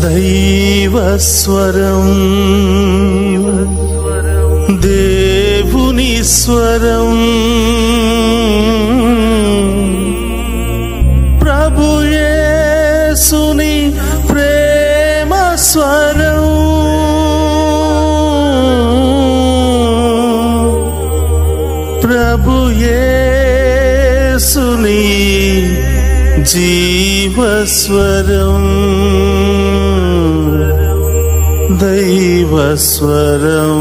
దైవస్వరం దేవుని స్వరం ప్రభుయేసుని ప్రేమ స్వరం ప్రభుయేసుని జీవస్వరం దైవస్వరం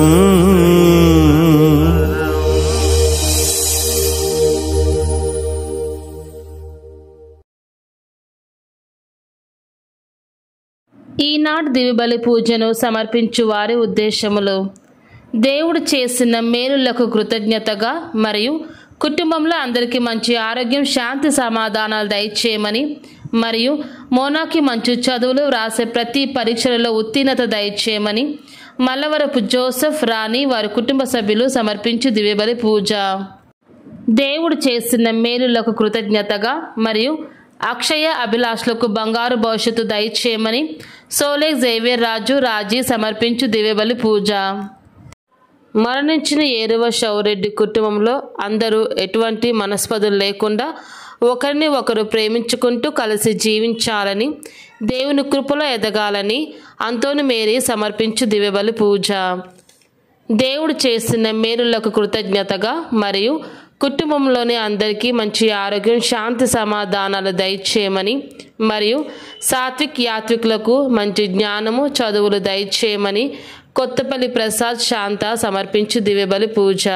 ఈనాడు దివిబలి పూజను సమర్పించు వారి ఉద్దేశములు దేవుడు చేసిన మేలులకు కృతజ్ఞతగా మరియు కుటుంబంలో అందరికీ మంచి ఆరోగ్యం శాంతి సమాధానాలు దయచేయమని మరియు మోనాకి మంచి చదువులు వ్రాసే ప్రతి పరీక్షలలో ఉత్తీర్ణత దయచేయమని మల్లవరపు జోసెఫ్ రాణి వారి కుటుంబ సభ్యులు సమర్పించు దివ్యబలి పూజ దేవుడు చేసిన మేలులకు కృతజ్ఞతగా మరియు అక్షయ అభిలాషులకు బంగారు భవిష్యత్తు దయచేయమని సోలే జేవియర్ రాజు రాజీ సమర్పించు దివ్యబలి పూజ మరణించిన ఏరువ షౌరెడ్డి కుటుంబంలో అందరూ ఎటువంటి మనస్పదులు లేకుండా ఒకరిని ఒకరు ప్రేమించుకుంటూ కలిసి జీవించాలని దేవుని కృపలో ఎదగాలని అంతోని మేరీ సమర్పించు దివ్యబలి పూజ దేవుడు చేసిన మేలులకు కృతజ్ఞతగా మరియు కుటుంబంలోని అందరికీ మంచి ఆరోగ్యం శాంతి సమాధానాలు దయచేయమని మరియు సాత్విక్ యాత్వికులకు మంచి జ్ఞానము చదువులు దయచేయమని కొత్తపల్లి ప్రసాద్ శాంత సమర్పించు దివ్యబలి పూజ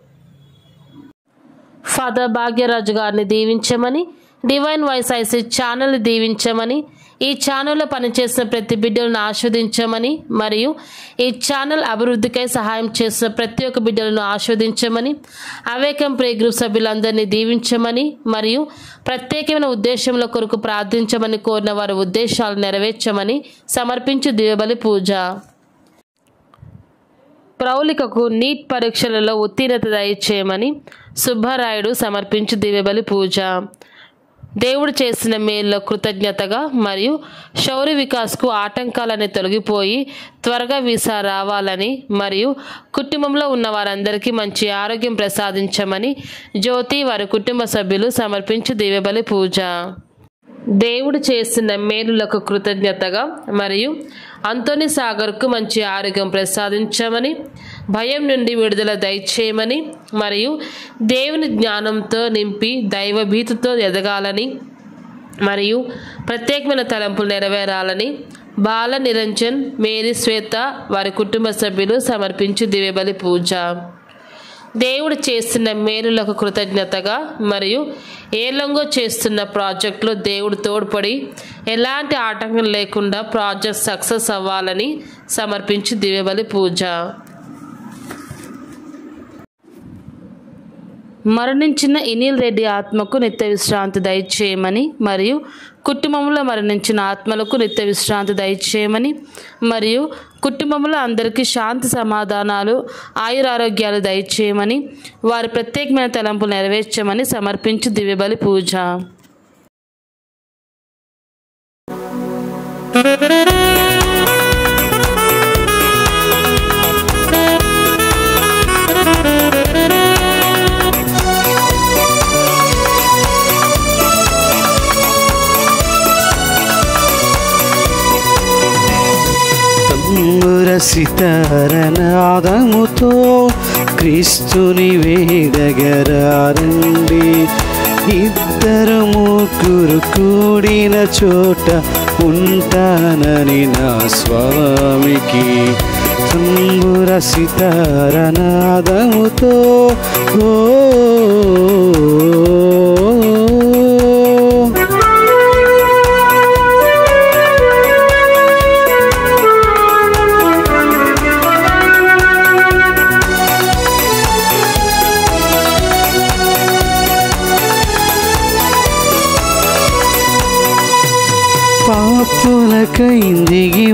ఫాదర్ భాగ్యరాజు గారిని దీవించమని డివైన్ వాయిస్ ఐసీ ఛానల్ని దీవించమని ఈ ఛానల్లో పనిచేసిన ప్రతి బిడ్డలను ఆస్వాదించమని మరియు ఈ ఛానల్ అభివృద్ధికై సహాయం చేసిన ప్రతి ఒక్క బిడ్డలను ఆస్వాదించమని అవేకం ప్రే గ్రూప్ సభ్యులందరినీ దీవించమని మరియు ప్రత్యేకమైన ఉద్దేశంలో కొరకు ప్రార్థించమని కోరిన వారి ఉద్దేశాలు నెరవేర్చమని సమర్పించు దివబలి పూజ ప్రౌలికకు నీట్ పరీక్షలలో ఉత్తీర్ణత దయచేయమని సుబ్బారాయుడు సమర్పించు దివ్యబలి పూజ దేవుడు చేసిన మేల్లో కృతజ్ఞతగా మరియు శౌర్య వికాస్కు ఆటంకాలని తొలగిపోయి త్వరగా వీసా రావాలని మరియు కుటుంబంలో ఉన్న వారందరికీ మంచి ఆరోగ్యం ప్రసాదించమని జ్యోతి వారి కుటుంబ సభ్యులు సమర్పించు దివ్యబలి పూజ దేవుడు చేసిన మేలులకు కృతజ్ఞతగా మరియు అంతోని సాగర్కు మంచి ఆరోగ్యం ప్రసాదించమని భయం నుండి విడుదల దయచేయమని మరియు దేవుని జ్ఞానంతో నింపి దైవభీతితో ఎదగాలని మరియు ప్రత్యేకమైన తలంపులు నెరవేరాలని బాల నిరంజన్ మేరీ శ్వేత వారి కుటుంబ సభ్యులు సమర్పించు దివ్యబలి పూజ దేవుడు చేస్తున్న మేలులకు కృతజ్ఞతగా మరియు ఏలంగో చేస్తున్న ప్రాజెక్టులో దేవుడు తోడ్పడి ఎలాంటి ఆటంకం లేకుండా ప్రాజెక్ట్ సక్సెస్ అవ్వాలని సమర్పించి దివ్యబలి పూజ మరణించిన ఇనిల్ రెడ్డి ఆత్మకు నిత్య విశ్రాంతి దయచేయమని మరియు కుటుంబంలో మరణించిన ఆత్మలకు నిత్య విశ్రాంతి దయచేయమని మరియు కుటుంబంలో అందరికీ శాంతి సమాధానాలు ఆయురారోగ్యాలు దయచేయమని వారి ప్రత్యేకమైన తలంపులు నెరవేర్చమని సమర్పించు దివ్యబలి పూజ తమ్ముర సితారనాదముతో క్రీస్తుని వేడగరారండి ఇద్దరు ముగ్గురు కూడిన చోట ఉంటానని నా స్వామికి తంబుర సితారనాదముతో ఓ పాపులకై దిగి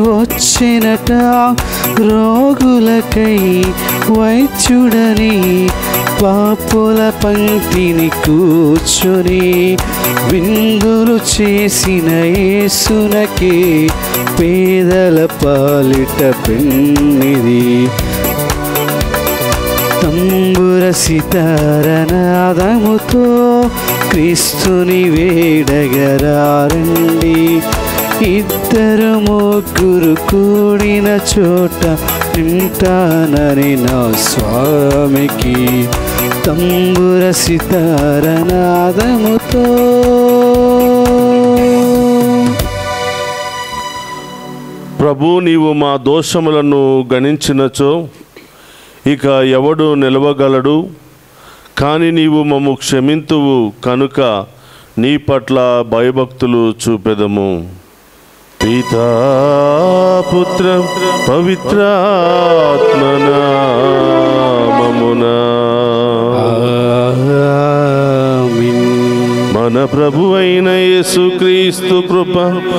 వచ్చినట రోగులకై వైద్యుడని పాపుల పంక్తిని కూర్చొని విందులు చేసిన యేసునకే పేదల పాలిట పెన్నిది తంబుర సితారనాదముతో క్రీస్తుని వేడగరారండి ఇద్దరు ముగ్గురు కూడిన చోట నింటానని నా స్వామికి తంబుర సితారనాదముతో ప్రభు నీవు మా దోషములను గణించినచో ఇక ఎవడు నిలవగలడు కానీ నీవు మమ్ము క్షమింతువు కనుక నీ పట్ల భయభక్తులు చూపెదము పితా పుత్ర పవిత్రాత్మనామమునా ఆమేన్. మన ప్రభు అయిన యేసుక్రీస్తు కృప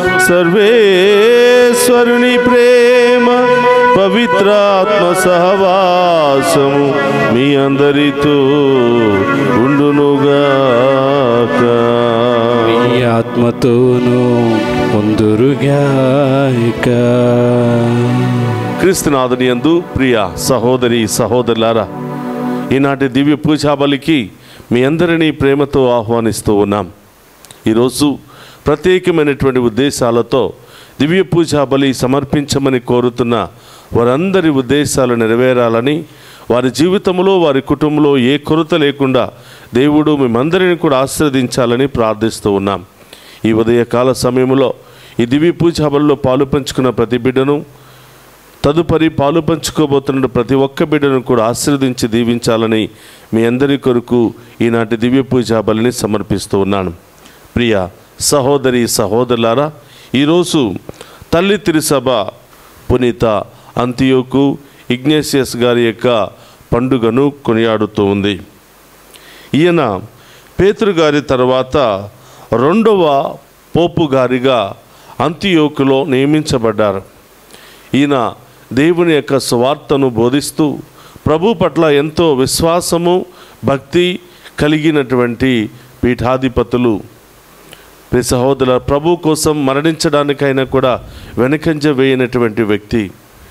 సర్వేశ్వరుని ప్రేమ పవిత్రాత్మ సహవాసము మీ అందరితో ఉండునుగాక ఈ ఆత్మతోనూ ముందురుగాక క్రీస్తునాథుని యందు ప్రియ సహోదరి సహోదరులారా ఈనాటి దివ్య పూజాబలికి మీ అందరినీ ప్రేమతో ఆహ్వానిస్తూ ఉన్నాం ఈరోజు ప్రత్యేకమైనటువంటి ఉద్దేశాలతో దివ్య పూజా బలి సమర్పించమని కోరుతున్న వారందరి ఉద్దేశాలు నెరవేరాలని వారి జీవితంలో వారి కుటుంబంలో ఏ కొరత లేకుండా దేవుడు మేమందరిని కూడా ఆశీర్వదించాలని ప్రార్థిస్తూ ఉన్నాం ఈ ఉదయకాల సమయంలో ఈ దివ్య పూజా బలిలో పాలు పంచుకున్న ప్రతి బిడ్డను తదుపరి పాలు పంచుకోబోతున్న ప్రతి ఒక్క బిడ్డను కూడా ఆశీర్వదించి దీవించాలని మీ అందరి కొరకు ఈనాటి దివ్య పూజా బలిని సమర్పిస్తూ ఉన్నాను ప్రియ సహోదరి సహోదరులారా ఈరోజు తల్లి తిరుసభ పునీత అంతియోకు ఇగ్నేసియస్ గారి యొక్క పండుగను కొనియాడుతూ ఉంది ఈయన పేతురు గారి తర్వాత రెండవ పోపు గారిగా అంతియోకులో నియమించబడ్డారు ఈయన దేవుని యొక్క స్వార్థను బోధిస్తూ ప్రభు పట్ల ఎంతో విశ్వాసము భక్తి కలిగినటువంటి పీఠాధిపతులు ప్రియ సహోదరుల ప్రభు కోసం మరణించడానికైనా కూడా వెనకంజ వేయనటువంటి వ్యక్తి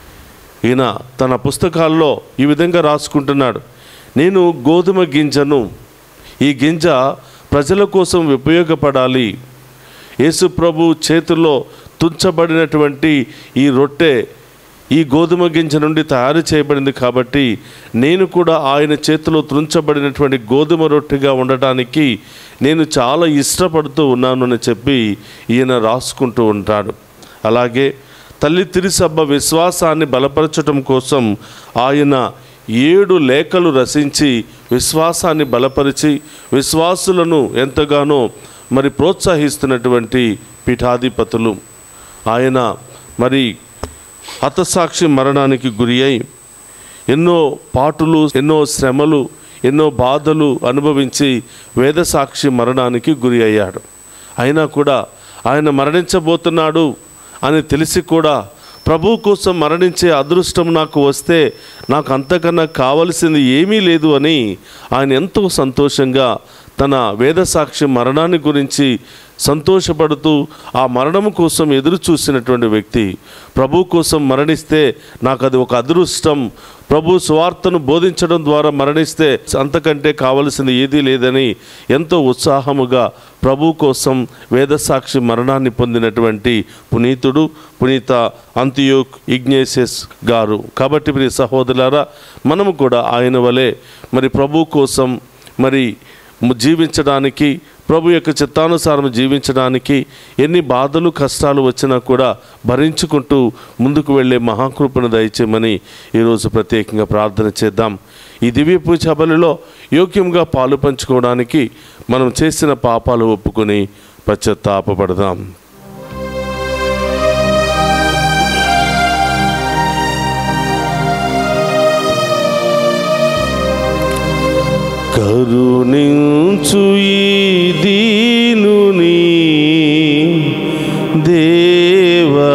ఈయన తన పుస్తకాల్లో ఈ విధంగా రాసుకుంటున్నాడు నేను గోధుమ గింజను ఈ గింజ ప్రజల కోసం ఉపయోగపడాలి యేసు ప్రభు చేతుల్లో తుంచబడినటువంటి ఈ రొట్టె ఈ గోధుమ గింజ నుండి తయారు చేయబడింది కాబట్టి నేను కూడా ఆయన చేతిలో త్రుంచబడినటువంటి గోధుమ రొట్టెగా ఉండటానికి నేను చాలా ఇష్టపడుతూ ఉన్నాను అని చెప్పి ఈయన రాసుకుంటూ ఉంటాడు అలాగే తల్లి తిరుసభ విశ్వాసాన్ని బలపరచటం కోసం ఆయన ఏడు లేఖలు రచించి విశ్వాసాన్ని బలపరిచి విశ్వాసులను ఎంతగానో మరి ప్రోత్సహిస్తున్నటువంటి పీఠాధిపతులు ఆయన మరి హతసాక్షి మరణానికి గురి అయి ఎన్నో పాటులు ఎన్నో శ్రమలు ఎన్నో బాధలు అనుభవించి వేదసాక్షి మరణానికి గురి అయ్యాడు అయినా కూడా ఆయన మరణించబోతున్నాడు అని తెలిసి కూడా ప్రభు కోసం మరణించే అదృష్టం నాకు వస్తే నాకు అంతకన్నా కావలసింది ఏమీ లేదు అని ఆయన ఎంతో సంతోషంగా తన వేదసాక్షి మరణాన్ని గురించి సంతోషపడుతూ ఆ మరణం కోసం ఎదురు చూసినటువంటి వ్యక్తి ప్రభు కోసం మరణిస్తే నాకు అది ఒక అదృష్టం ప్రభు సువార్తను బోధించడం ద్వారా మరణిస్తే అంతకంటే కావలసింది ఏదీ లేదని ఎంతో ఉత్సాహముగా ప్రభు కోసం వేదసాక్షి మరణాన్ని పొందినటువంటి పునీతుడు పునీత అంతియోక్ ఇగ్నేసియస్ గారు కాబట్టి ప్రియ సహోదరులారా మనము కూడా ఆయన వలె మరి ప్రభు కోసం మరి ము- జీవించడానికి ప్రభు యొక్క చిత్తానుసారం జీవించడానికి ఎన్ని బాధలు కష్టాలు వచ్చినా కూడా భరించుకుంటూ ముందుకు వెళ్ళే మహాకృపను దయచేయమని ఈరోజు ప్రత్యేకంగా ప్రార్థన చేద్దాం ఈ దివ్య పూజ బలిలో యోగ్యంగా పాలు పంచుకోవడానికి మనం చేసిన పాపాలు ఒప్పుకొని పశ్చాత్తాపడదాం కరుణించు ఈ దీనుని దేవా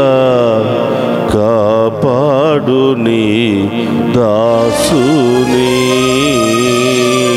కాపాడుని దాసుని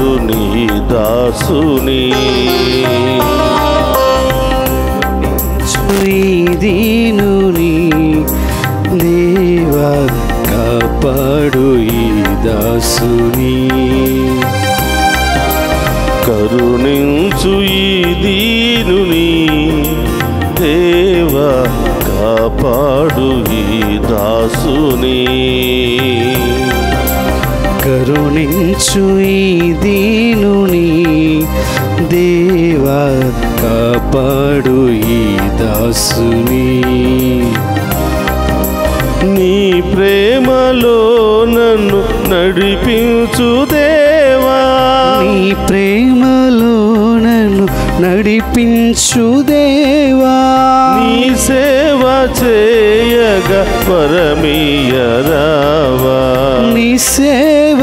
నీ దాసుని దీనుని దేవా కాపాడు ఈ దాసుని కరుణించు ఈ దీనుని దేవ కాపాడు ఈ దాసుని కరుణించు ఈ దీనుని దేవా కాపాడు ఈ దాసుని నీ ప్రేమలో నన్ను నడిపించు దేవా నీ ప్రేమలో నన్ను నడిపించు దేవా నీ సేవ చేయగ పరమీయరావా నీ సేవ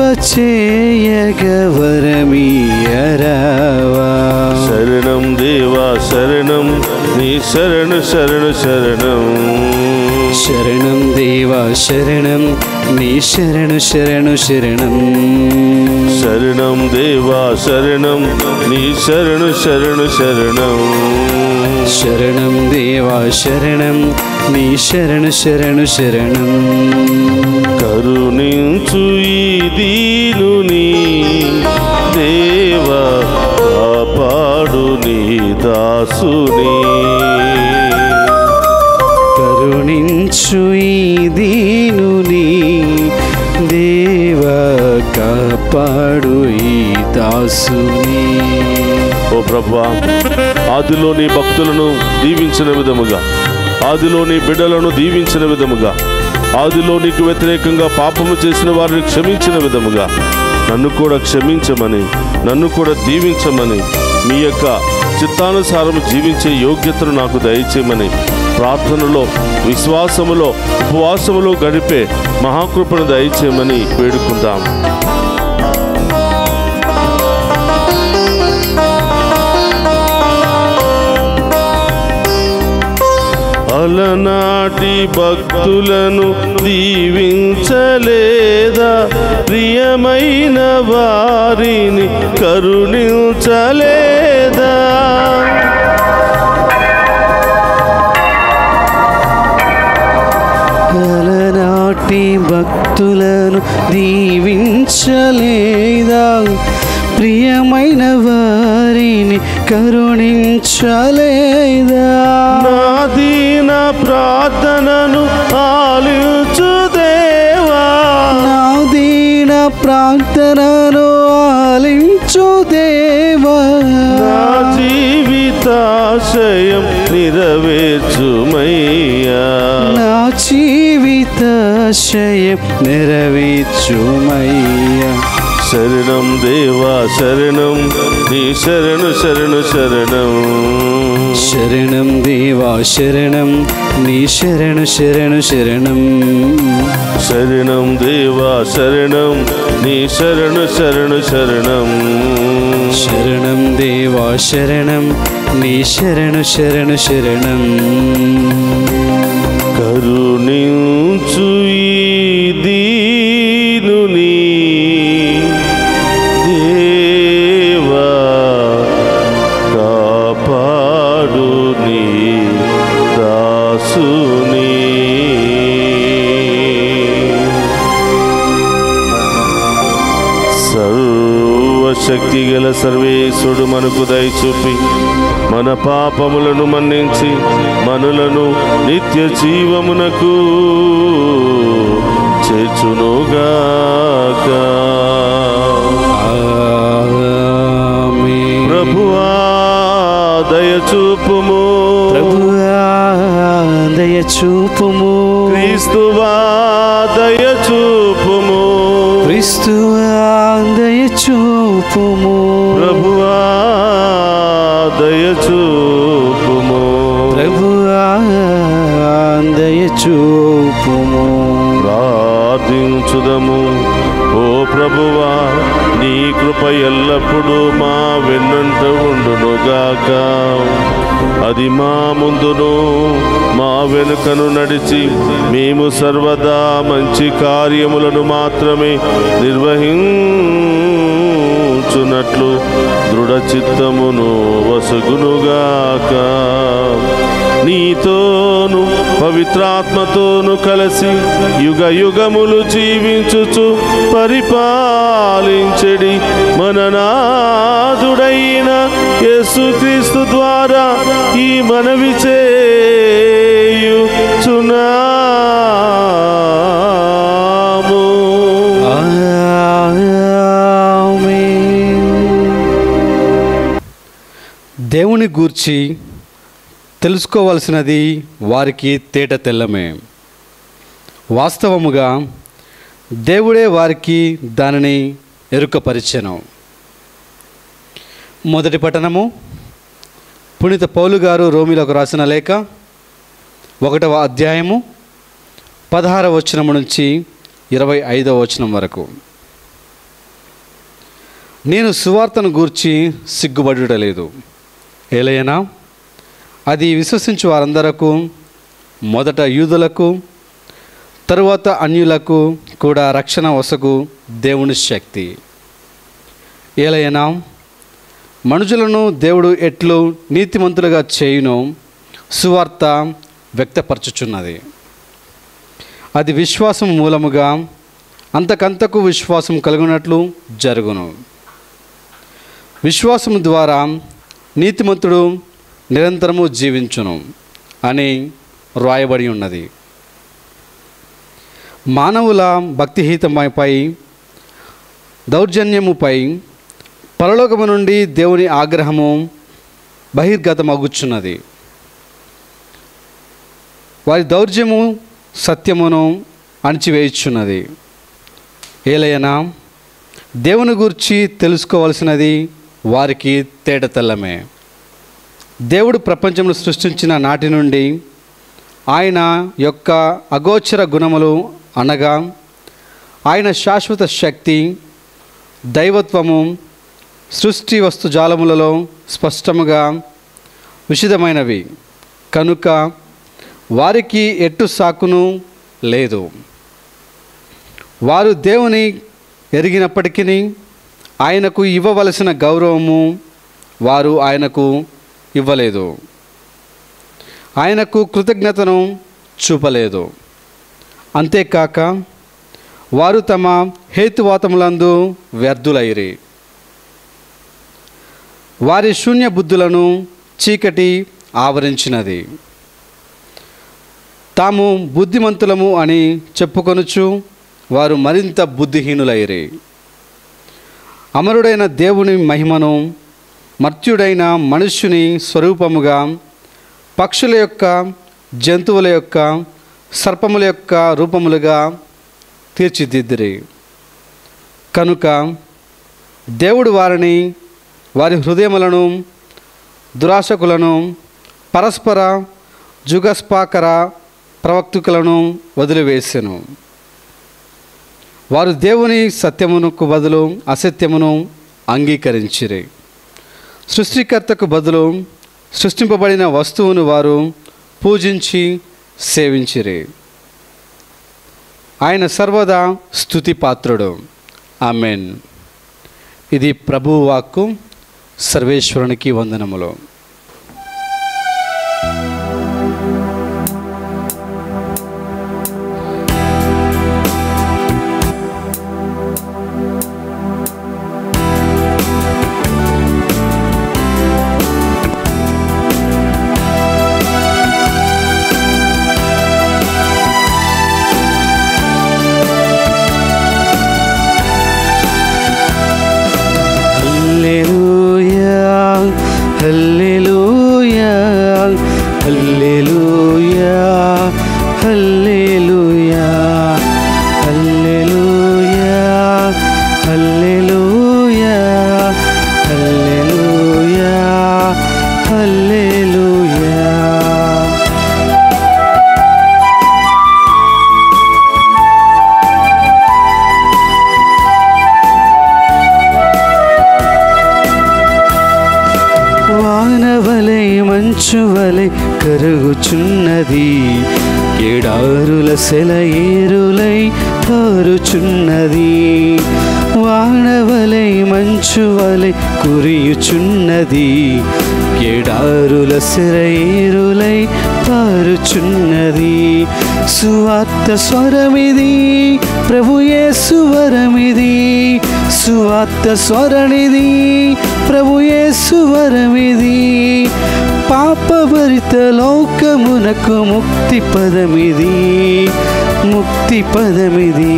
చేయగవరమీయరావా శరణం దేవా శరణం నీ శరణు శరణు శరణం శరణం దేవా శరణం నీ శరణు శరణు శరణం శరణం దేవా శరణం నీ శరణు శరణు శరణం శరణం దేవా శరణం నీ శరణు శరణు శరణం కరుణించు ఈ దీనుని దేవా కాపాడు నీ దాసుని కరుణించు ఈ దీనుని దేవ కాపాడు ఈ దాసుని ఓ ప్రభా ఆదిలోని భక్తులను దీవించిన విధముగా ఆదిలోని బిడ్డలను దీవించిన విధముగా ఆదిలో నీకు వ్యతిరేకంగా పాపము చేసిన వారిని క్షమించిన విధముగా నన్ను కూడా క్షమించమని నన్ను కూడా దీవించమని మీ యొక్క చిత్తానుసారం జీవించే యోగ్యతను నాకు దయచేయమని ప్రార్థనలో విశ్వాసములో ఉపవాసములో గడిపే మహాకృపను దయచేయమని వేడుకుందాం అలనాటి భక్తులను దీవించలేదా ప్రియమైన వారిని కరుణించలేదా అలనాటి భక్తులను దీవించలేదా ప్రియమైన వారిని కరుణించలేదా నా దీన ప్రార్థనను ఆలించు దేవా నా దీన ప్రార్థనను ఆలించు దేవా నా జీవితాశయం నెరవేర్చుమయ్యా నా జీవితాశయం నెరవేర్చుమయ్యా శరణం దేవా శరణం నీ శరణు శరణు శరణం శరణం దేవా శరణం నీ శరణు శరణు శరణం శరణం దేవా శరణం నీ శరణు శరణు శరణం శరణం దేవా శరణం నీ శరణు శరణు శరణం కరుణించు ఈ దీనుని దేవా కాపాడు నీ దాసుని సర్వశక్తి గల సర్వేశ్వరుడు మనకు దయచూపి మన పాపములను మన్నించి మనులను నిత్య జీవమునకు చేర్చునుగాక ఆమేన్. ప్రభువా దయచూపుము ప్రభువా దయచూపుము క్రీస్తువా దయచూపుము క్రీస్తువా దయచూపుము ప్రభువా దయచూపుము ప్రభువా దయచూపుము ప్రార్థించుదము ఓ ప్రభువా నీ కృప ఎల్లప్పుడూ మా వెన్నంట ఉండునుగాక అది మా ముందును మా వెనుకను నడిచి మేము సర్వదా మంచి కార్యములను మాత్రమే నిర్వహించులాగున నడుచునట్లు దృఢ చిత్తమును వసగునుగాక నీతోను పవిత్రాత్మతోను కలిసి యుగ యుగములు జీవించుచు పరిపాలించడి మన నాదుడైన యేసుక్రీస్తు ద్వారా ఈ మనవి చేయుచున్నాము దేవుని గూర్చి తెలుసుకోవలసినది వారికి తేట తెల్లమే వాస్తవముగా దేవుడే వారికి దానిని ఎరుకపరిచెను మొదటి పట్టణము పునీత పౌలు గారు రోమిలకు రాసిన లేఖ ఒకటవ అధ్యాయము పదహార వచనము నుంచి ఇరవై ఐదవ వచనం వరకు నేను సువార్తను గూర్చి సిగ్గుపడుటలేదు ఏలైనా అది విశ్వసించు వారందరకు మొదట యూదులకు తరువాత అన్యులకు కూడా రక్షణ వసగు దేవుని శక్తి ఏలైనా మనుషులను దేవుడు ఎట్లు నీతిమంతులుగా చేయునో సువార్త వ్యక్తపరచుచున్నది అది విశ్వాసం మూలముగా అంతకంతకు విశ్వాసం కలుగునట్లు జరుగును విశ్వాసం ద్వారా నీతిమంతుడు నిరంతరము జీవించును అని వ్రాయబడి ఉన్నది మానవుల భక్తిహీతమైపై దౌర్జన్యముపై పరలోకము నుండి దేవుని ఆగ్రహము బహిర్గతమగుచున్నది వారి దౌర్జన్యము సత్యమును అణిచివేయుచున్నది ఏలయనా దేవుని గురించి తెలుసుకోవలసినది వారికి తేటతెల్లమే దేవుడు ప్రపంచంలో సృష్టించిన నాటి నుండి ఆయన యొక్క అగోచర గుణములు అనగా ఆయన శాశ్వత శక్తి దైవత్వము సృష్టి వస్తుజాలములలో స్పష్టముగా విషిదమైనవి కనుక వారికి ఎట్టు సాకును లేదు వారు దేవుని ఎరిగినప్పటికీ ఆయనకు ఇవ్వవలసిన గౌరవము వారు ఆయనకు ఇవ్వలేదు ఆయనకు కృతజ్ఞతను చూపలేదు అంతేకాక వారు తమ హేతువాతములందు వ్యర్థులైరి వారి శూన్య బుద్ధులను చీకటి ఆవరించినది తాము బుద్ధిమంతులము అని చెప్పుకొనుచు వారు మరింత బుద్ధిహీనులైరి అమరుడైన దేవుని మహిమను మర్త్యుడైన మనుష్యుని స్వరూపముగా పక్షుల యొక్క జంతువుల యొక్క సర్పముల యొక్క రూపములుగా తీర్చిదిద్దిరి కనుక దేవుడు వారిని వారి హృదయములను దురాశకులను పరస్పర జుగస్పాకర ప్రవక్తుకులను వదిలివేసెను వారు దేవుని సత్యమునకు బదులు అసత్యమును అంగీకరించిరి సృష్టికర్తకు బదులు సృష్టింపబడిన వస్తువును వారు పూజించి సేవించిరి ఆయన సర్వదా స్తుతి పాత్రుడు ఆమెన్ ఇది ప్రభువు వాక్కు సర్వేశ్వరునికి వందనములు హల్లెలూయా హల్లెలూయా హల్లెలూయా హల్లెలూయా హల్లెలూయా హల్లెలూయా హల్లెలూయా హల్లెలూయా వానవలై మంచువలై కరుగుచున్నది ఎడారుల సెలయేరులై పారుచున్నది వానవలై మంచు వలె కురియుచున్నది ఎడారుల సిరైరులై పారుచున్నది సువార్త స్వరమిది ప్రభుయే సువరమిది సువార్త స్వరణిది ప్రభుయే సువరమిది పాపభరిత లోకమునకు ముక్తి పదమిది ముక్తి పదమిది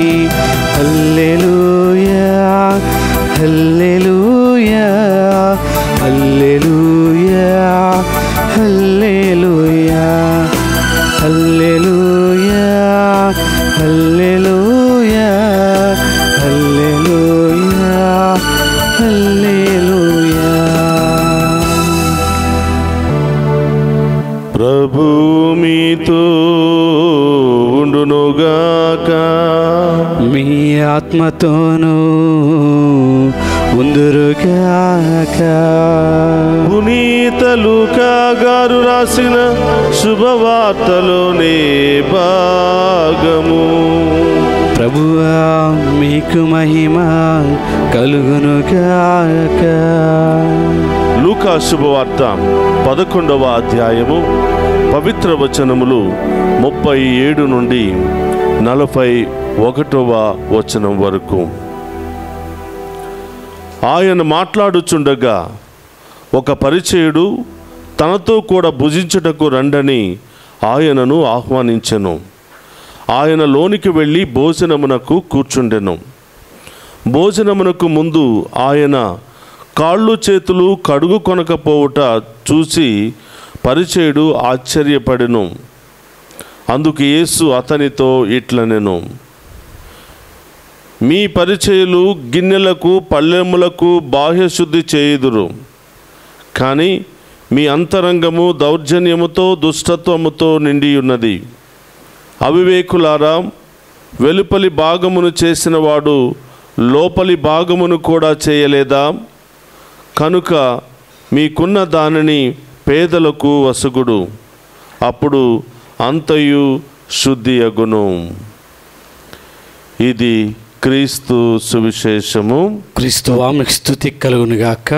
హల్లెలూయా హల్లెలూయా హల్లెలూయా హల్లెలూయా హల్లెలూయా హల్లెలూయా హల్లెలూయా హల్లెలూయా ప్రభు మీతో ఉండునుగాక మీ ఆత్మతోనూ ఉందురుగాక పునీత లూకా గారు రాసిన శుభవార్తలోనే భాగము ప్రభువా మీకు మహిమ కలుగునుగాక లూకా శుభవార్త పదకొండవ అధ్యాయము పవిత్ర వచనములు ముప్పై ఏడు నుండి నలభై ఒకటవ వచనం వరకు ఆయన మాట్లాడుచుండగా ఒక పరిచయుడు తనతో కూడా భుజించుటకు రండని ఆయనను ఆహ్వానించెను ఆయన లోనికి వెళ్ళి భోజనమునకు కూర్చుండెను భోజనమునకు ముందు ఆయన కాళ్ళు చేతులు కడుగు కొనకపోవుట చూసి పరిచయుడు ఆశ్చర్యపడెను అందుకు యేసు అతనితో ఇట్లనెను మీ పరిచయులు గిన్నెలకు పళ్ళెములకు బాహ్యశుద్ధి చేయుదురు కానీ మీ అంతరంగము దౌర్జన్యముతో దుష్టత్వముతో నిండి ఉన్నది అవివేకులారా వెలుపలి భాగమును చేసినవాడు లోపలి భాగమును కూడా చేయలేదా కనుక మీకున్న దానిని పేదలకు వసుగుడు అప్పుడు అంతయు శుద్ధి అగును ఇది క్రీస్తు సువిశేషము క్రీస్తువా మీకు స్థుతి కలుగునుగాక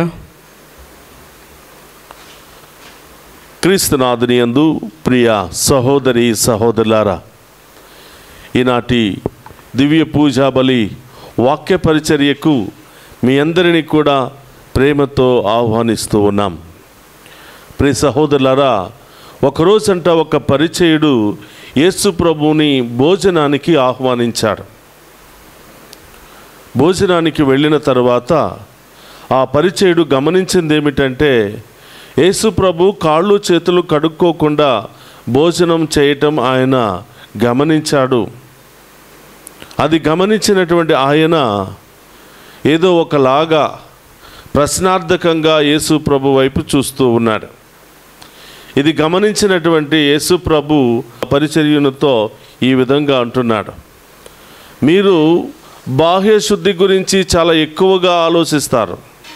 క్రీస్తునాథుని యందు ప్రియ సహోదరి సహోదరులారా ఈనాటి దివ్య పూజా బలి వాక్య పరిచర్యకు మీ అందరినీ కూడా ప్రేమతో ఆహ్వానిస్తూ ఉన్నాం ప్రియ సహోదరులారా ఒకరోజంట ఒక పరిచయుడు యేసు ప్రభువుని భోజనానికి ఆహ్వానించాడు భోజనానికి వెళ్ళిన తర్వాత ఆ పరిచయుడు గమనించింది ఏమిటంటే యేసు ప్రభు కాళ్ళు చేతులు కడుక్కోకుండా భోజనం చేయటం ఆయన గమనించాడు అది గమనించినటువంటి ఆయన ఏదో ఒకలాగా ప్రశ్నార్థకంగా యేసు ప్రభు వైపు చూస్తూ ఉన్నాడు ఇది గమనించినటువంటి యేసు ప్రభు పరిచర్యనుతో ఈ విధంగా అంటున్నాడు మీరు బాహ్య శుద్ధి గురించి చాలా ఎక్కువగా ఆలోచిస్తారు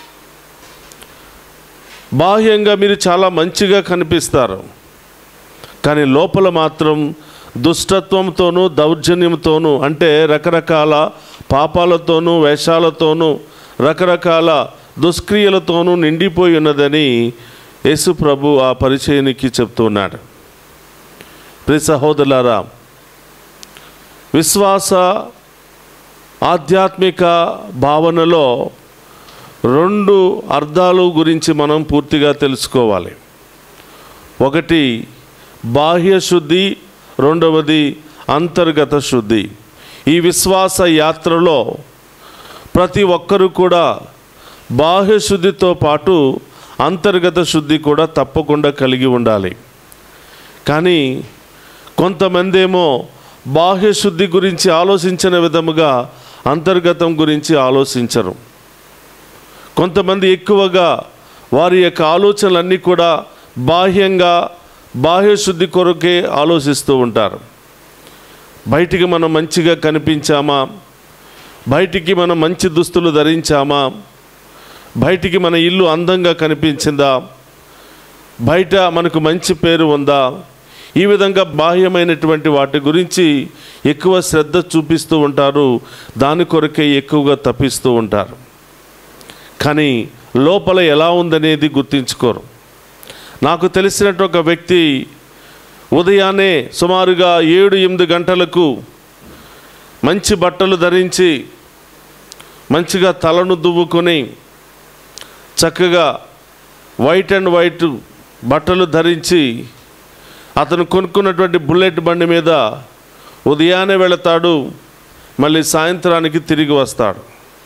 బాహ్యంగా మీరు చాలా మంచిగా కనిపిస్తారు కానీ లోపల మాత్రం దుష్టత్వంతోనూ దౌర్జన్యంతోనూ అంటే రకరకాల పాపాలతోనూ వేషాలతోనూ రకరకాల దుష్క్రియలతోనూ నిండిపోయి ఉన్నదని యేసు ప్రభు ఆ పరిచయానికి చెప్తున్నాడు ప్రియ సహోదరులారా విశ్వాస ఆధ్యాత్మిక భావనలో రెండు అర్థాలు గురించి మనం పూర్తిగా తెలుసుకోవాలి ఒకటి బాహ్య శుద్ధి రెండవది అంతర్గత శుద్ధి ఈ విశ్వాస యాత్రలో ప్రతి ఒక్కరూ కూడా బాహ్య శుద్ధితో పాటు అంతర్గత శుద్ధి కూడా తప్పకుండా కలిగి ఉండాలి కానీ కొంతమంది ఏమో బాహ్య శుద్ధి గురించి ఆలోచించిన విధముగా అంతర్గతం గురించి ఆలోచించరు కొంతమంది ఎక్కువగా వారి యొక్క ఆలోచనలన్నీ కూడా బాహ్యంగా బాహ్య శుద్ధి కొరకే ఆలోచిస్తూ ఉంటారు బయటికి మనం మంచిగా కనిపించామా బయటికి మనం మంచి దుస్తులు ధరించామా బయటికి మన ఇల్లు అందంగా కనిపించిందా బయట మనకు మంచి పేరు ఉందా ఈ విధంగా బాహ్యమైనటువంటి వాటి గురించి ఎక్కువ శ్రద్ధ చూపిస్తూ ఉంటారు దాని కొరకే ఎక్కువగా తప్పిస్తూ ఉంటారు కానీ లోపల ఎలా ఉందనేది గుర్తించుకోరు నాకు తెలిసినట్టు ఒక వ్యక్తి ఉదయాన్నే సుమారుగా ఏడు ఎనిమిది గంటలకు మంచి బట్టలు ధరించి మంచిగా తలను దువ్వుకొని చక్కగా వైట్ అండ్ వైట్ బట్టలు ధరించి అతను కొనుక్కున్నటువంటి బుల్లెట్ బండి మీద ఉదయాన్నే వెళతాడు మళ్ళీ సాయంత్రానికి తిరిగి వస్తాడు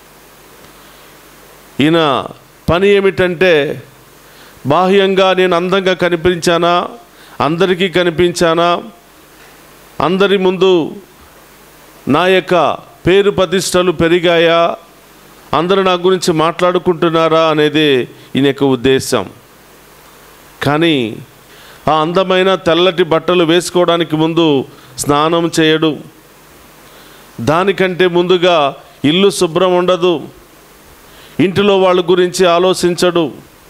ఈయన పని ఏమిటంటే బాహ్యంగా నేను అందంగా కనిపించానా అందరికీ కనిపించానా అందరి ముందు నా యొక్క పేరు ప్రతిష్టలు పెరిగాయా అందరూ నా గురించి మాట్లాడుకుంటున్నారా అనేది ఈయన యొక్క ఉద్దేశం కానీ ఆ అందమైన తెల్లటి బట్టలు వేసుకోవడానికి ముందు స్నానం చేయడు దానికంటే ముందుగా ఇల్లు శుభ్రం ఉండదు ఇంటిలో వాళ్ళ గురించి ఆలోచించడు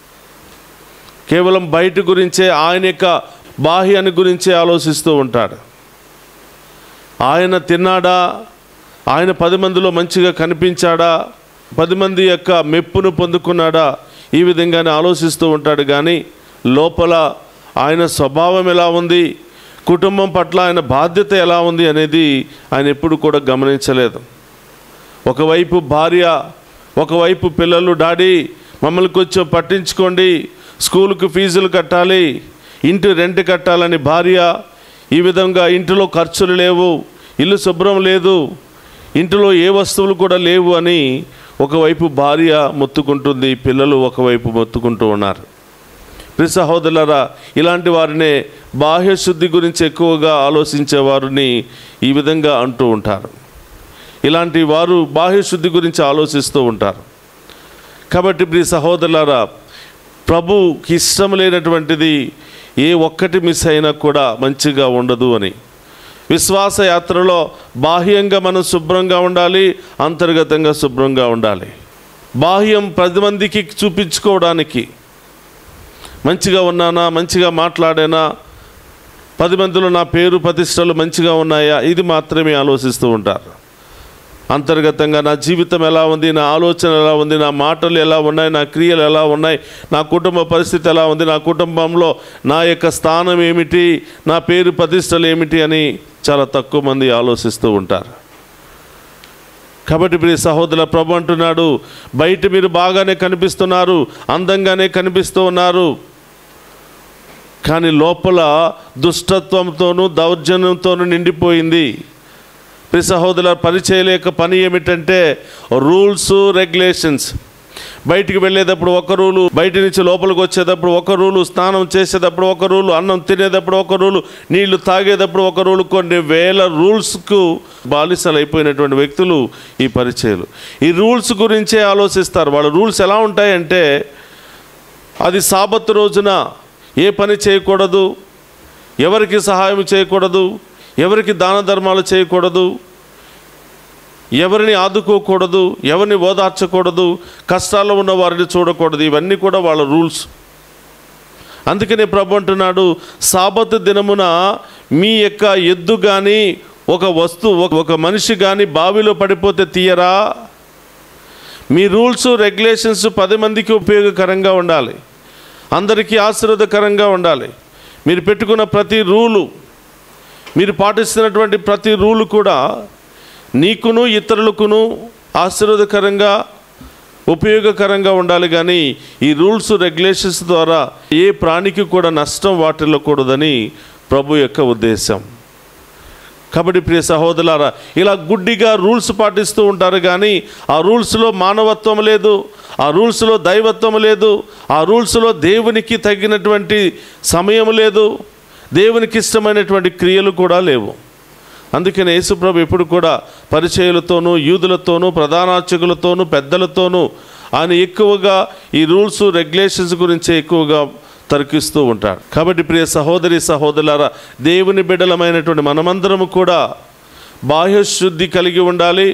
కేవలం బయట గురించే ఆయన యొక్క బాహ్యాన్ని గురించే ఆలోచిస్తూ ఉంటాడు ఆయన తిన్నాడా ఆయన పది మందిలో మంచిగా కనిపించాడా పది మంది యొక్క మెప్పును పొందుకున్నాడా ఈ విధంగానే ఆలోచిస్తూ ఉంటాడు కానీ లోపల ఆయన స్వభావం ఎలా ఉంది కుటుంబం పట్ల ఆయన బాధ్యత ఎలా ఉంది అనేది ఆయన ఎప్పుడు కూడా గమనించలేదు ఒకవైపు భార్య ఒకవైపు పిల్లలు డాడీ మమ్మల్ని కొంచెం పట్టించుకోండి స్కూల్కి ఫీజులు కట్టాలి ఇంటి రెంట్ కట్టాలని భార్య ఈ విధంగా ఇంటిలో ఖర్చులు లేవు ఇల్లు శుభ్రం లేదు ఇంటిలో ఏ వస్తువులు కూడా లేవు అని ఒకవైపు భార్య మొత్తుకుంటుంది పిల్లలు ఒకవైపు మొత్తుకుంటూ ఉన్నారు ప్రియ సహోదరులారా ఇలాంటి వారినే బాహ్య శుద్ధి గురించి ఎక్కువగా ఆలోచించే వారిని ఈ విధంగా అంటూ ఉంటారు ఇలాంటి వారు బాహ్య శుద్ధి గురించి ఆలోచిస్తూ ఉంటారు కాబట్టి ప్రియ సహోదరులారా ప్రభుకి ఇష్టం లేనటువంటిది ఏ ఒక్కటి మిస్ అయినా కూడా మంచిగా ఉండదు అని విశ్వాస యాత్రలో బాహ్యంగా మనం శుభ్రంగా ఉండాలి అంతర్గతంగా శుభ్రంగా ఉండాలి బాహ్యం పది మందికి చూపించుకోవడానికి మంచిగా ఉన్నానా మంచిగా మాట్లాడానా పది మందిలో నా పేరు ప్రతిష్టలు మంచిగా ఉన్నాయా ఇది మాత్రమే ఆలోచిస్తూ ఉంటారు అంతర్గతంగా నా జీవితం ఎలా ఉంది నా ఆలోచన ఎలా ఉంది నా మాటలు ఎలా ఉన్నాయి నా క్రియలు ఎలా ఉన్నాయి నా కుటుంబ పరిస్థితి ఎలా ఉంది నా కుటుంబంలో నా యొక్క స్థానం ఏమిటి నా పేరు ప్రతిష్టలు ఏమిటి అని చాలా తక్కువ మంది ఆలోచిస్తూ ఉంటారు కాబట్టి ప్రియ సహోదరుల ప్రభు అంటున్నాడు బయట మీరు బాగానే కనిపిస్తున్నారు అందంగానే కనిపిస్తూ ఉన్నారు కానీ లోపల దుష్టత్వంతోనూ దౌర్జన్యంతోనూ నిండిపోయింది ప్రియ సహోదరుల పరిచయలేక పని ఏమిటంటే రూల్స్ రెగ్యులేషన్స్ బయటికి వెళ్ళేటప్పుడు ఒక రూలు బయట నుంచి లోపలికి వచ్చేటప్పుడు ఒక రూలు స్నానం చేసేటప్పుడు ఒక రూలు అన్నం తినేటప్పుడు ఒక రూలు నీళ్లు తాగేటప్పుడు ఒక రూలు కొన్ని వేల రూల్స్కు బాలిసలు అయిపోయినటువంటి వ్యక్తులు ఈ పరిచయలు ఈ రూల్స్ గురించే ఆలోచిస్తారు వాళ్ళ రూల్స్ ఎలా ఉంటాయంటే అది సాబత్ రోజున ఏ పని చేయకూడదు ఎవరికి సహాయం చేయకూడదు ఎవరికి దాన ధర్మాలు చేయకూడదు ఎవరిని ఆదుకోకూడదు ఎవరిని ఓదార్చకూడదు కష్టాల్లో ఉన్న వారిని చూడకూడదు ఇవన్నీ కూడా వాళ్ళ రూల్స్ అందుకనే ప్రభు అంటున్నాడు సాబత్ దినమున మీ యొక్క ఎద్దు కానీ ఒక వస్తువు ఒక- ఒక మనిషి కానీ బావిలో పడిపోతే తీయరా మీ రూల్స్ రెగ్యులేషన్స్ పది మందికి ఉపయోగకరంగా ఉండాలి అందరికీ ఆశీర్వాదకరంగా ఉండాలి మీరు పెట్టుకున్న ప్రతి రూలు మీరు పాటిస్తున్నటువంటి ప్రతి రూలు కూడా నీకును ఇతరులకును ఆశీర్వాదకరంగా ఉపయోగకరంగా ఉండాలి కానీ ఈ రూల్స్ రెగ్యులేషన్స్ ద్వారా ఏ ప్రాణికి కూడా నష్టం వాటిల్లకూడదని ప్రభు యొక్క ఉద్దేశం కాబట్టి ప్రియ సహోదరులారా ఇలా గుడ్డిగా రూల్స్ పాటిస్తూ ఉంటారు కానీ ఆ రూల్స్లో మానవత్వం లేదు ఆ రూల్స్లో దైవత్వం లేదు ఆ రూల్స్లో దేవునికి తగినటువంటి సమయం లేదు దేవునికి ఇష్టమైనటువంటి క్రియలు కూడా లేవు అందుకని యేసుప్రభు ఎప్పుడు కూడా పరిచయులతోనూ యూదులతోనూ ప్రధానార్చకులతోనూ పెద్దలతోనూ ఆయన ఎక్కువగా ఈ రూల్స్ రెగ్యులేషన్స్ గురించే ఎక్కువగా తర్కిస్తూ ఉంటాడు కాబట్టి ప్రియ సహోదరి సహోదరులారా దేవుని బిడ్డలమైనటువంటి మనమందరము కూడా బాహ్యశుద్ధి కలిగి ఉండాలి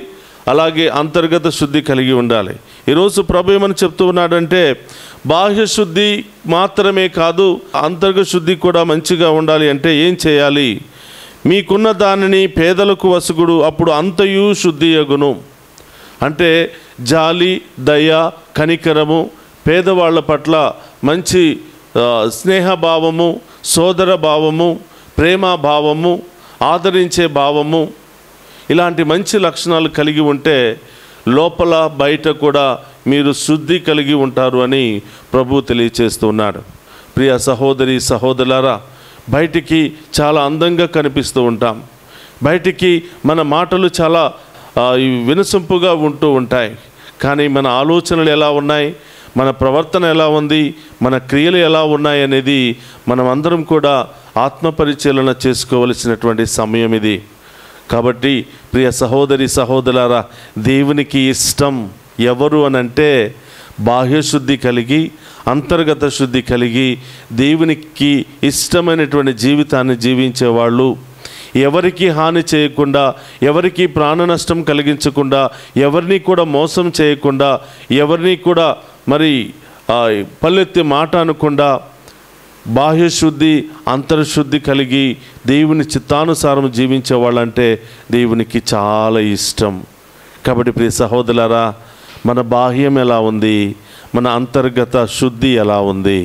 అలాగే అంతర్గత శుద్ధి కలిగి ఉండాలి ఈరోజు ప్రభు ఏమని చెప్తూ ఉన్నాడంటే బాహ్య శుద్ధి మాత్రమే కాదు అంతర్గత శుద్ధి కూడా మంచిగా ఉండాలి అంటే ఏం చేయాలి మీకున్న దానిని పేదలకు వసుగుడు అప్పుడు అంతయు శుద్ధి యగును అంటే జాలి దయ కనికరము పేదవాళ్ళ పట్ల మంచి ఆ, స్నేహభావము సోదర భావము ప్రేమ భావము ఆదరించే భావము ఇలాంటి మంచి లక్షణాలు కలిగి ఉంటే లోపల బయట కూడా మీరు శుద్ధి కలిగి ఉంటారు అని ప్రభు తెలియచేస్తున్నాడు ప్రియ సహోదరి సహోదరులారా బయటికి చాలా అందంగా కనిపిస్తూ ఉంటాం బయటికి మన మాటలు చాలా ఆ, ఈ వినసొంపుగా ఉంటూ ఉంటాయి కానీ మన ఆలోచనలు ఎలా ఉన్నాయి మన ప్రవర్తన ఎలా ఉంది మన క్రియలు ఎలా ఉన్నాయి అనేది మనం అందరం కూడా ఆత్మపరిశీలన చేసుకోవలసినటువంటి సమయం ఇది కాబట్టి ప్రియ సహోదరి సహోదరులారా దేవునికి ఇష్టం ఎవరు అని అంటే బాహ్య శుద్ధి కలిగి అంతర్గత శుద్ధి కలిగి దేవునికి ఇష్టమైనటువంటి జీవితాన్ని జీవించే వాళ్ళు ఎవరికి హాని చేయకుండా ఎవరికి ప్రాణ నష్టం కలిగించకుండా ఎవరిని కూడా మోసం చేయకుండా ఎవరిని కూడా మరి ఆ, పల్లెత్తి మాట అనకుండా బాహ్య శుద్ధి అంతర్శుద్ధి కలిగి దేవుని చిత్తానుసారం జీవించే వాళ్ళంటే దేవునికి చాలా ఇష్టం కాబట్టి ప్రియ సహోదరులారా మన బాహ్యం ఎలా ఉంది మన అంతర్గత శుద్ధి ఎలా ఉంది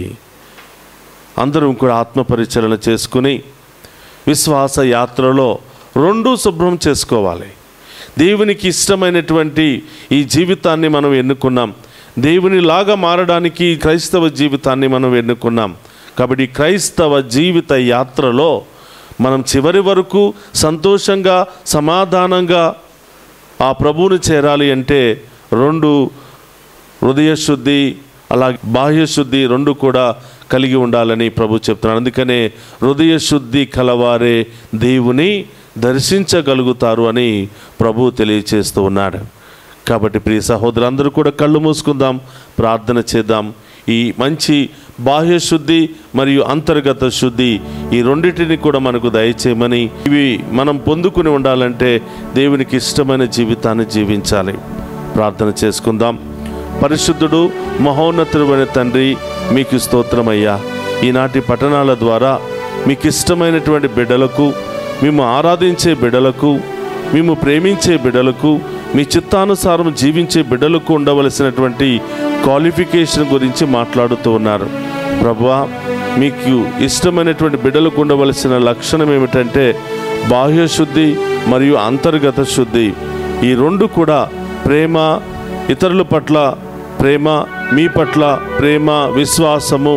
అందరం కూడా ఆత్మపరిచలన చేసుకుని విశ్వాస యాత్రలో రెండూ శుభ్రం చేసుకోవాలి దేవునికి ఇష్టమైనటువంటి ఈ జీవితాన్ని మనం ఎన్నుకున్నాం దేవునిలాగా మారడానికి ఈ క్రైస్తవ జీవితాన్ని మనం ఎన్నుకున్నాం కాబట్టి ఈ క్రైస్తవ జీవిత యాత్రలో మనం చివరి వరకు సంతోషంగా సమాధానంగా ఆ ప్రభువుని చేరాలి అంటే రెండు హృదయ శుద్ధి అలాగే బాహ్య శుద్ధి రెండు కూడా కలిగి ఉండాలని ప్రభు చెప్తున్నాడు అందుకనే హృదయ శుద్ధి కలవారే దేవుని దర్శించగలుగుతారు అని ప్రభు తెలియచేస్తూ ఉన్నాడు కాబట్టి ప్రియ సహోదరులందరూ కూడా కళ్ళు మూసుకుందాం ప్రార్థన చేద్దాం ఈ మంచి బాహ్య శుద్ధి మరియు అంతర్గత శుద్ధి ఈ రెండింటిని కూడా మనకు దయచేయమని ఇవి మనం పొందుకుని ఉండాలంటే దేవునికి ఇష్టమైన జీవితాన్ని జీవించాలి ప్రార్థన చేసుకుందాం పరిశుద్ధుడు మహోన్నతుడైన తండ్రి మీకు స్తోత్రమయ్యా ఈనాటి పట్టణాల ద్వారా మీకు ఇష్టమైనటువంటి బిడ్డలకు మేము ఆరాధించే బిడ్డలకు మేము ప్రేమించే బిడ్డలకు మీ చిత్తానుసారం జీవించే బిడ్డలకు ఉండవలసినటువంటి క్వాలిఫికేషన్ గురించి మాట్లాడుతూ ఉన్నారు ప్రభువా మీకు ఇష్టమైనటువంటి బిడ్డలకు ఉండవలసిన లక్షణం ఏమిటంటే బాహ్య శుద్ధి మరియు అంతర్గత శుద్ధి ఈ రెండు కూడా ప్రేమ ఇతరుల పట్ల ప్రేమ మీ పట్ల ప్రేమ విశ్వాసము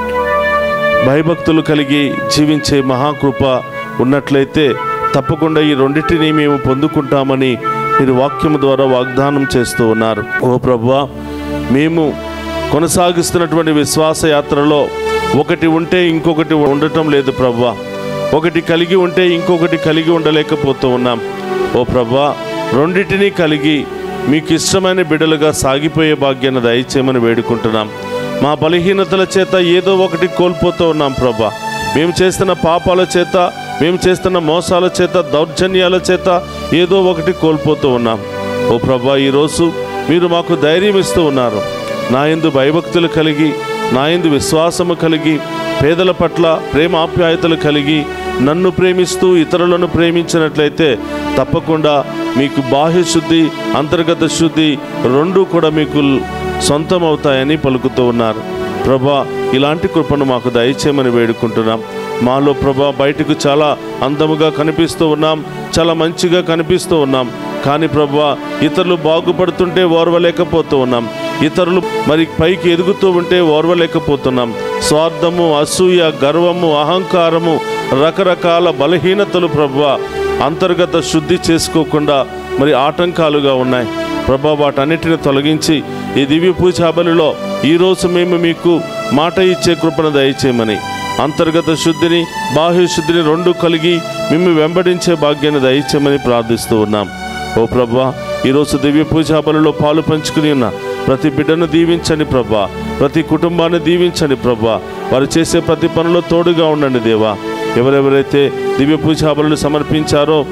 భయభక్తులు కలిగి జీవించే మహాకృప ఉన్నట్లయితే తప్పకుండా ఈ రెండింటిని మేము పొందుకుంటామని మీరు వాక్యము ద్వారా వాగ్దానం చేస్తూ ఉన్నారు ఓ ప్రభువా మేము కొనసాగిస్తున్నటువంటి విశ్వాస యాత్రలో ఒకటి ఉంటే ఇంకొకటి ఉండటం లేదు ప్రభువా ఒకటి కలిగి ఉంటే ఇంకొకటి కలిగి ఉండలేకపోతూ ఉన్నాం ఓ ప్రభువా రెండింటినీ కలిగి మీకు ఇష్టమైన బిడ్డలుగా సాగిపోయే భాగ్యాన్ని దయచేయమని వేడుకుంటున్నాం మా బలహీనతల చేత ఏదో ఒకటి కోల్పోతూ ఉన్నాం ప్రభా మేము చేస్తున్న పాపాల చేత మేము చేస్తున్న మోసాల చేత దౌర్జన్యాల చేత ఏదో ఒకటి కోల్పోతూ ఉన్నాం ఓ ప్రభా ఈరోజు మీరు మాకు ధైర్యం ఇస్తూ ఉన్నారు నా యందు భయభక్తులు కలిగి నా యందు విశ్వాసము కలిగి పేదల పట్ల ప్రేమ ఆప్యాయతలు కలిగి నన్ను ప్రేమిస్తూ ఇతరులను ప్రేమించినట్లయితే తప్పకుండా మీకు బాహ్య శుద్ధి అంతర్గత శుద్ధి రెండూ కూడా మీకు సొంతం అవుతాయని పలుకుతూ ఉన్నారు ప్రభా ఇలాంటి కృపను మాకు దయచేయమని వేడుకుంటున్నాం మాలో ప్రభా బయటకు చాలా అందముగా కనిపిస్తూ ఉన్నాం చాలా మంచిగా కనిపిస్తూ ఉన్నాం కానీ ప్రభా ఇతరులు బాగుపడుతుంటే ఓర్వలేకపోతూ ఉన్నాం ఇతరులు మరి పైకి ఎదుగుతూ ఉంటే ఓర్వలేకపోతున్నాం స్వార్థము అసూయ గర్వము అహంకారము రకరకాల బలహీనతలు ప్రభా అంతర్గత శుద్ధి చేసుకోకుండా మరి ఆటంకాలుగా ఉన్నాయి ప్రభా వాటన్నిటిని తొలగించి ఈ దివ్య పూజా బలిలో ఈరోజు మేము మీకు మాట ఇచ్చే కృపను దయచేయమని అంతర్గత శుద్ధిని బాహ్య శుద్ధిని రెండు కలిగి మేము వెంబడించే భాగ్యాన్ని దయచేయమని ప్రార్థిస్తూ ఉన్నాం ఓ ప్రభా ఈరోజు దివ్య పూజా బలిలో పాలు పంచుకుని ఉన్న ప్రతి బిడ్డను దీవించండి ప్రభా ప్రతి కుటుంబాన్ని దీవించండి ప్రభా వారు చేసే ప్రతి పనిలో తోడుగా ఉండండి దేవా ఎవరెవరైతే దివ్య పూజా బలులు సమర్పించారో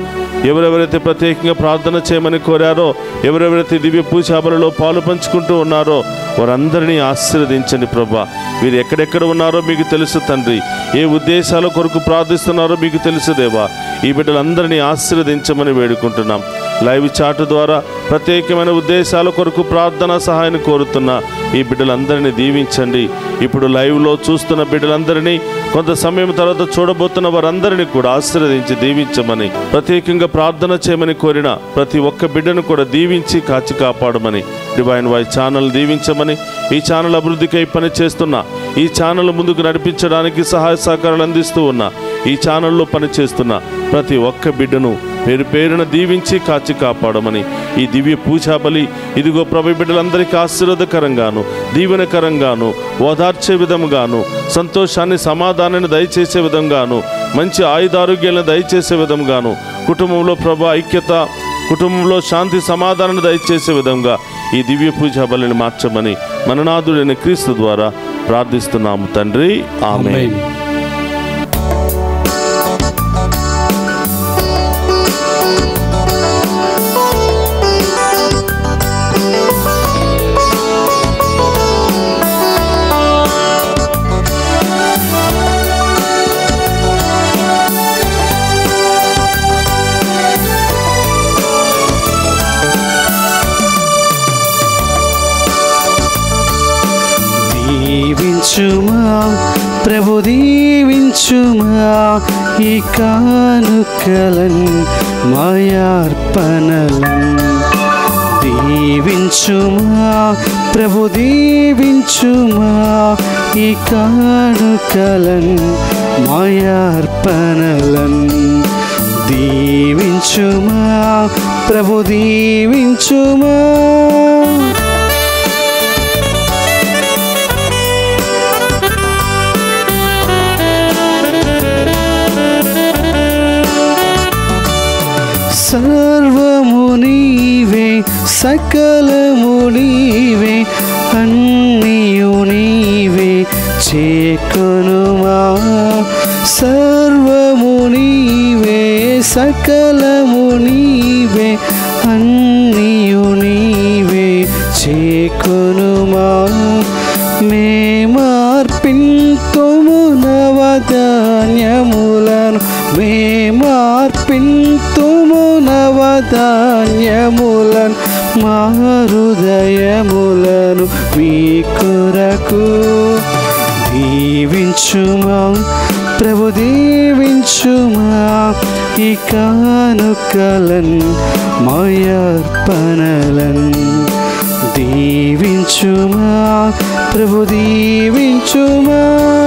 ఎవరెవరైతే ప్రత్యేకంగా ప్రార్థన చేయమని కోరారో ఎవరెవరైతే దివ్య పూజాబలలో పాలు పంచుకుంటూ ఉన్నారో వారందరినీ ఆశీర్వదించండి ప్రభా వీరు ఎక్కడెక్కడ ఉన్నారో మీకు తెలుసు తండ్రి ఏ ఉద్దేశాల కొరకు ప్రార్థిస్తున్నారో మీకు తెలుసు దేవా ఈ బిడ్డలందరినీ ఆశీర్వదించమని వేడుకుంటున్నాం లైవ్ చాట్ ద్వారా ప్రత్యేకమైన ఉద్దేశాల కొరకు ప్రార్థన సహాయాన్ని కోరుతున్న ఈ బిడ్డలందరినీ దీవించండి ఇప్పుడు లైవ్లో చూస్తున్న బిడ్డలందరినీ కొంత సమయం తర్వాత చూడబోతున్న వారందరినీ కూడా ఆశీర్వదించి దీవించమని ప్రత్యేకంగా ప్రార్థన చేయమని కోరిన ప్రతి ఒక్క బిడ్డను కూడా దీవించి కాచి కాపాడమని డివైన్ వాయిస్ ఛానల్ దీవించమని ఈ ఛానల్ అభివృద్ధికై పని చేస్తున్న ఈ ఛానల్ ముందుకు నడిపించడానికి సహాయ సహకారాలు అందిస్తూ ఉన్న ఈ ఛానల్లో పనిచేస్తున్న ప్రతి ఒక్క బిడ్డను పేరు పేరున దీవించి కాచి కాపాడమని ఈ దివ్య పూజా బలి ఇదిగో ప్రభు బిడ్డలందరికీ ఆశీర్వాదకరంగాను దీవెనకరంగాను ఓదార్చే విధముగాను సంతోషాన్ని సమాధానాన్ని దయచేసే విధంగాను మంచి ఆయుధారోగ్యాలను దయచేసే విధంగాను కుటుంబంలో ప్రభు ఐక్యత కుటుంబంలో శాంతి సమాధానాన్ని దయచేసే విధంగా ఈ దివ్య పూజా బలిని మార్చమని మననాథుడైన క్రీస్తు ద్వారా ప్రార్థిస్తున్నాము తండ్రి ఆమె ఆమేన్. దీవించుమా ప్రభు దీవించుమా ఈ కానుకలన్ మాయార్పణలన్ దీవించుమా ప్రభు దీవించుమా ఈ కానుకలన్ మాయార్పణలన్ దీవించుమా ప్రభు దీవించుమా సర్వము నీవే సకలము నీవే అన్నియు నీవే చేకొనుమా సర్వము నీవే సకలము నీవే అన్నియు నీవే చేకొనుమా మేమార్పింతుము నవధాన్యములను మేమార్పింతుము నవధాన్యములను మా హృదయములను మీ కొరకు దీవించుమా ప్రభు దీవించుమా ఈ కానుకలన్ మాయర్పణలన్ దీవించుమా ప్రభు దీవించుమా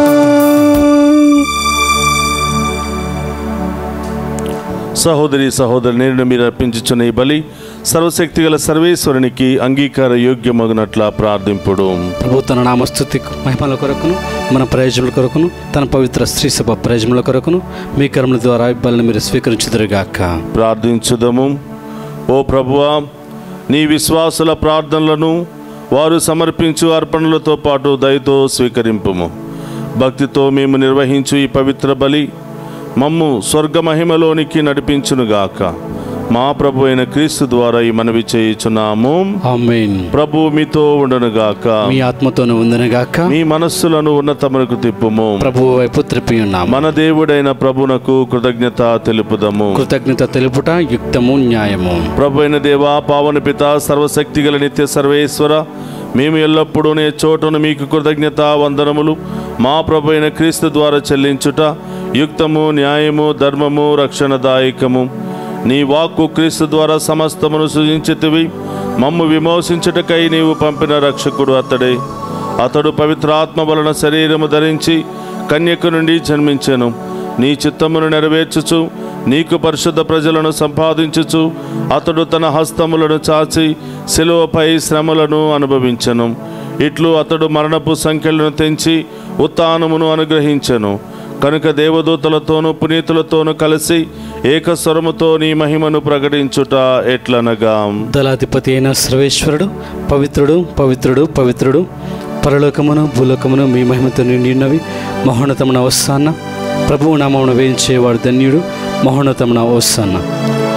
సహోదరి సహోదరు నేను మీరు అర్పించుచున్న ఈ బలి సర్వశక్తి గల సర్వేశ్వరునికి అంగీకార యోగ్యమగునట్ల ప్రార్థింపుడు ప్రభు తన నామస్తుతి మహిమల కొరకును మన ప్రయోజనల కొరకును తన పవిత్ర స్త్రీ సభ ప్రయోజనల కొరకును మీ కర్మల ద్వారా ఈ బలిని మీరు స్వీకరించుదురుగాక ప్రార్థించుదము ఓ ప్రభువా నీ విశ్వాసుల ప్రార్థనలను వారు సమర్పించు అర్పణలతో పాటు దయతో స్వీకరింపుము భక్తితో మేము నిర్వహించు ఈ పవిత్ర బలి మమ్ము స్వర్గ మహిమలోనికి నడిపించునుగాక మా ప్రభు అయిన క్రీస్తు ద్వారా ఈ మనవి చేయుచున్నాము ఆమేన్ ప్రభు మీతో ఉండనుగాక మీ ఆత్మతోను ఉందనగాక మీ మనస్సులను ఉన్నతమునకు తిప్పుము ప్రభు వైపు త్రిప్పి ఉన్నాము మన దేవుడైన ప్రభునకు కృతజ్ఞత తెలుపుదము కృతజ్ఞత తెలుపుట యుక్తము న్యాయము ప్రభు అయిన దేవా పావన పిత సర్వశక్తి గల నిత్య సర్వేశ్వర మేము ఎల్లప్పుడూ నే చోటును మీకు కృతజ్ఞత వందనములు మా ప్రభు అయిన క్రీస్తు ద్వారా చెల్లించుట యుక్తము న్యాయము ధర్మము రక్షణదాయకము నీ వాక్కు క్రీస్తు ద్వారా సమస్తమును సృజించితివి మమ్ము విమోచించుటకై నీవు పంపిన రక్షకుడు అతడే అతడు పవిత్రాత్మ వలన శరీరము ధరించి కన్యక నుండి జన్మించెను నీ చిత్తమును నెరవేర్చుచు నీకు పరిశుద్ధ ప్రజలను సంపాదించుచు అతడు తన హస్తములను చాచి శిలువపై శ్రమలను అనుభవించెను ఇట్లు అతడు మరణపు సంఖ్యలను తెంచి ఉత్థానమును అనుగ్రహించెను కనుక దేవదూతలతోనూ పునీతులతోనూ కలిసి ఏకస్వరముతో నీ మహిమను ప్రకటించుట ఎట్లనగా దళాధిపతి అయిన సర్వేశ్వరుడు పవిత్రుడు పవిత్రుడు పవిత్రుడు పరలోకమును భూలోకమును మీ మహిమతో నిండి ఉన్నవి మహోన్నతమున వస్తాన్న ప్రభువు నామమును వేయించేవాడు ధన్యుడు మహోన్నతమున వస్తాన్న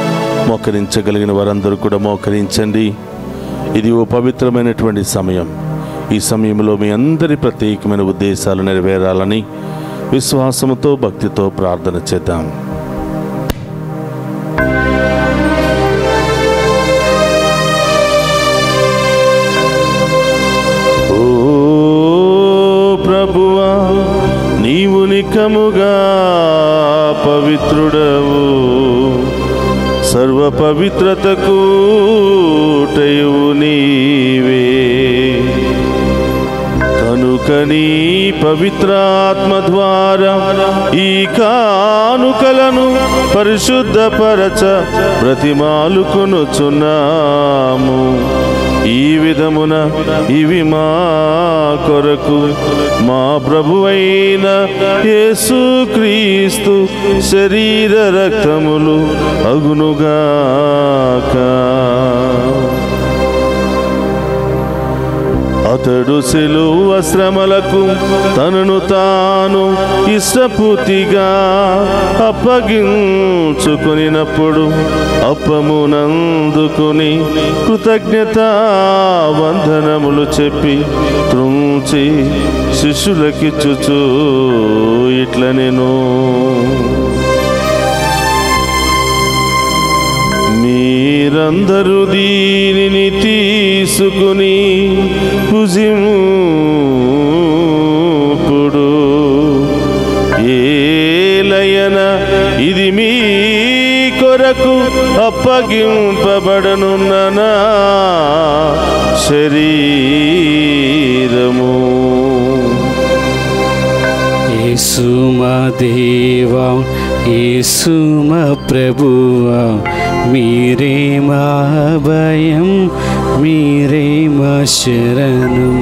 మోకరించగలిగిన వారందరూ కూడా మోకరించండి ఇది ఓ పవిత్రమైనటువంటి సమయం ఈ సమయంలో మీ అందరి ప్రత్యేకమైన ఉద్దేశాలు నెరవేరాలని విశ్వాసముతో భక్తితో ప్రార్థన చేద్దాం ఓ ప్రభువా నీవు నికముగా పవిత్రుడవు సర్వ పవిత్రతకు టయువు నీవే కనుక నీ పవిత్రాత్మ ద్వారా ఈ కానుకలను పరిశుద్ధపరచ బ్రతిమాలుకొనుచున్నాము ఈ విధమున ఇవి మా కొరకు మా ప్రభువైన యేసుక్రీస్తు శరీర రక్తములు అగునుగాక అతడు సెలువ శ్రమలకు తనను తాను ఇష్టపూర్తిగా అప్పగించుకునినప్పుడు అప్పమునందుకుని కృతజ్ఞత వందనములు చెప్పి త్రుంచి శిష్యులకిచ్చుచు ఇట్ల నేను మీరందరూ దీనిని తీసుకుని భుజింపుడు ఏలయన ఇది మీ కొరకు అప్పగింపబడనున్న నా శరీరము యేసు మా దేవా యేసు మా ప్రభువా మీరే మా భయం మీరే మా శరణం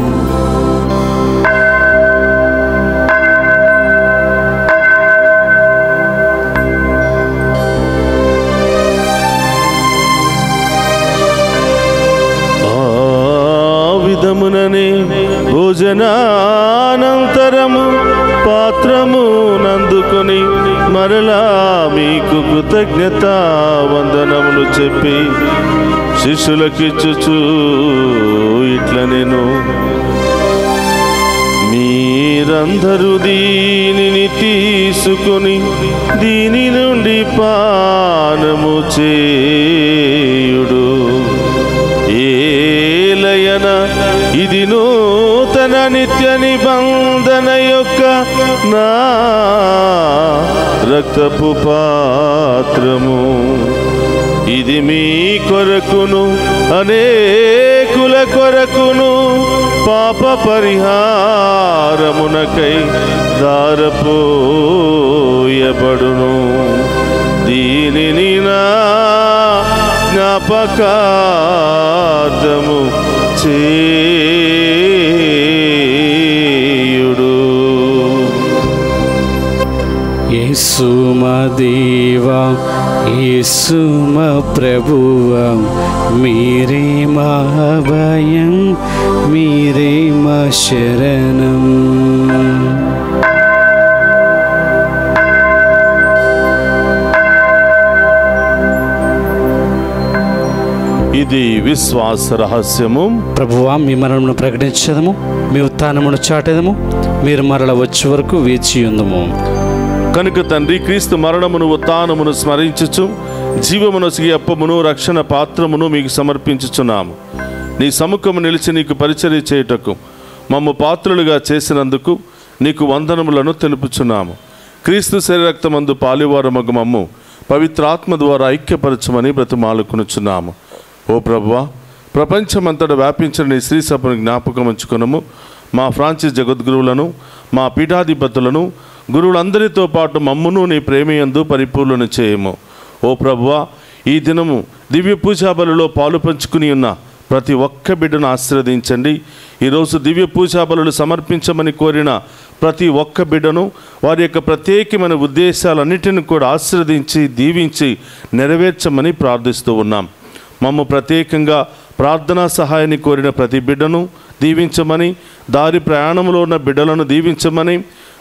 ఆ విధముననే భోజనానంతరము పాత్రము నందుకొని మరలా మీకు కృతజ్ఞత వందనములు చెప్పి శిష్యులకిచ్చుచు ఇట్ల నేను మీరందరూ దీనిని తీసుకొని దీని నుండి పానము చేయుడు ఏలయన ఇది నూతన నిత్య నిబంధన యొక్క నా రక్తపు పాత్రము ఇది మీ కొరకును అనేకుల కొరకును పాప పరిహారమునకై దారపోయబడును దీనిని నా జ్ఞాపకార్థము చేయుడు యేసు మా దేవా యేసు మా ప్రభువా మీరే మా భయం మీరే మా శరణం ఇది విశ్వాస రహస్యము ప్రభువా మీ మరణమును ప్రకటించదము మీ ఉత్థానమును చాటెదము మీరు మరల వచ్చే వరకు వేచి ఉందము కనుక తండ్రి క్రీస్తు మరణమును ఉత్థానమును స్మరించుచు జీవమునొసిగి అప్పమును రక్షణ పాత్రమును మీకు సమర్పించుచున్నాము నీ సముఖము నిలిచి నీకు పరిచర్య చేయుటకు మమ్ము పాత్రులుగా చేసినందుకు నీకు వందనములను తెలుపుచున్నాము క్రీస్తు శరీరక్తమందు పాలివారమగు మమ్ము పవిత్రాత్మ ద్వారా ఐక్యపరచమని బ్రతిమాలుకునుచున్నాము ఓ ప్రభువా ప్రపంచమంతటా వ్యాపించిన నీ శ్రీ సభను జ్ఞాపకం ఉంచుకునము మా ఫ్రాన్సిస్ జగద్గురువులను మా పీఠాధిపతులను గురువులందరితో పాటు మమ్మును నీ ప్రేమయందు పరిపూర్ణను చేయము ఓ ప్రభువా ఈ దినము దివ్య పూజాబలిలో పాలు పంచుకుని ఉన్న ప్రతి ఒక్క బిడ్డను ఆశీర్వదించండి ఈరోజు దివ్య పూజాబలులు సమర్పించమని కోరిన ప్రతి ఒక్క బిడ్డను వారి యొక్క ప్రత్యేకమైన ఉద్దేశాలన్నిటిని కూడా ఆశీర్వదించి దీవించి నెరవేర్చమని ప్రార్థిస్తూ ఉన్నాం మమ్ము ప్రత్యేకంగా ప్రార్థనా సహాయాన్ని కోరిన ప్రతి బిడ్డను దీవించమని దారి ప్రయాణంలో ఉన్న బిడ్డలను దీవించమని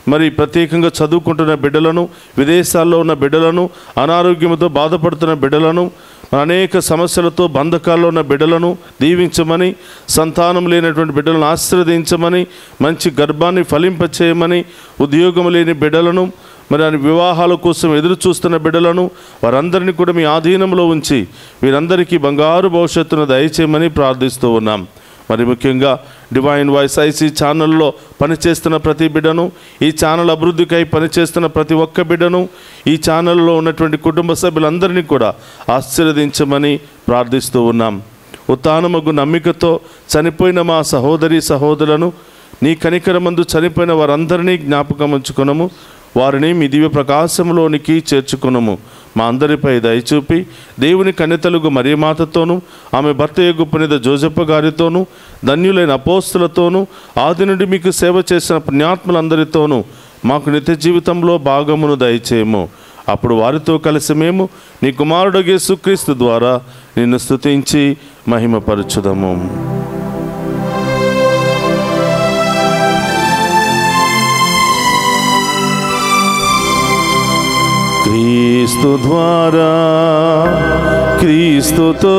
మరి ప్రత్యేకంగా చదువుకుంటున్న బిడ్డలను విదేశాల్లో ఉన్న బిడ్డలను అనారోగ్యంతో బాధపడుతున్న బిడ్డలను అనేక సమస్యలతో బంధకాల్లో ఉన్న బిడ్డలను దీవించమని సంతానం లేనటువంటి బిడ్డలను ఆశీర్వదించమని మంచి గర్భాన్ని ఫలింపచేయమని ఉద్యోగం లేని బిడ్డలను మరి ఆయన వివాహాల కోసం ఎదురు చూస్తున్న బిడ్డలను వారందరినీ కూడా మీ ఆధీనంలో ఉంచి వీరందరికీ బంగారు భవిష్యత్తును దయచేయమని ప్రార్థిస్తూ ఉన్నాం మరి ముఖ్యంగా డివైన్ వాయిస్ ఐసీ ఛానల్లో పనిచేస్తున్న ప్రతి బిడ్డను ఈ ఛానల్ అభివృద్ధికై పనిచేస్తున్న ప్రతి ఒక్క బిడ్డను ఈ ఛానల్లో ఉన్నటువంటి కుటుంబ సభ్యులందరినీ కూడా ఆశీర్వదించమని ప్రార్థిస్తూ ఉన్నాం ఉత్తానమగు నమ్మికతో చనిపోయిన మా సహోదరి సహోదరులను నీ కనికరమందు చనిపోయిన వారందరినీ జ్ఞాపకం ఉంచుకునము వారిని మీ దివ్య ప్రకాశంలోనికి చేర్చుకునము మా అందరిపై దయచూపి దేవుని కన్యతలుగు మరియమాతతోనూ ఆమె భర్త యొక్క పునిత జోజప్ప గారితోనూ ధన్యులైన అపోస్తులతోనూ ఆది నుండి మీకు సేవ చేసిన పుణ్యాత్ములందరితోనూ మాకు నిత్య జీవితంలో భాగమును దయచేయము అప్పుడు వారితో కలిసి మేము నీ కుమారుడు యేసుక్రీస్తు ద్వారా నిన్ను స్తుతించి మహిమపరచుదము క్రీస్తు ద్వారా క్రీస్తుతో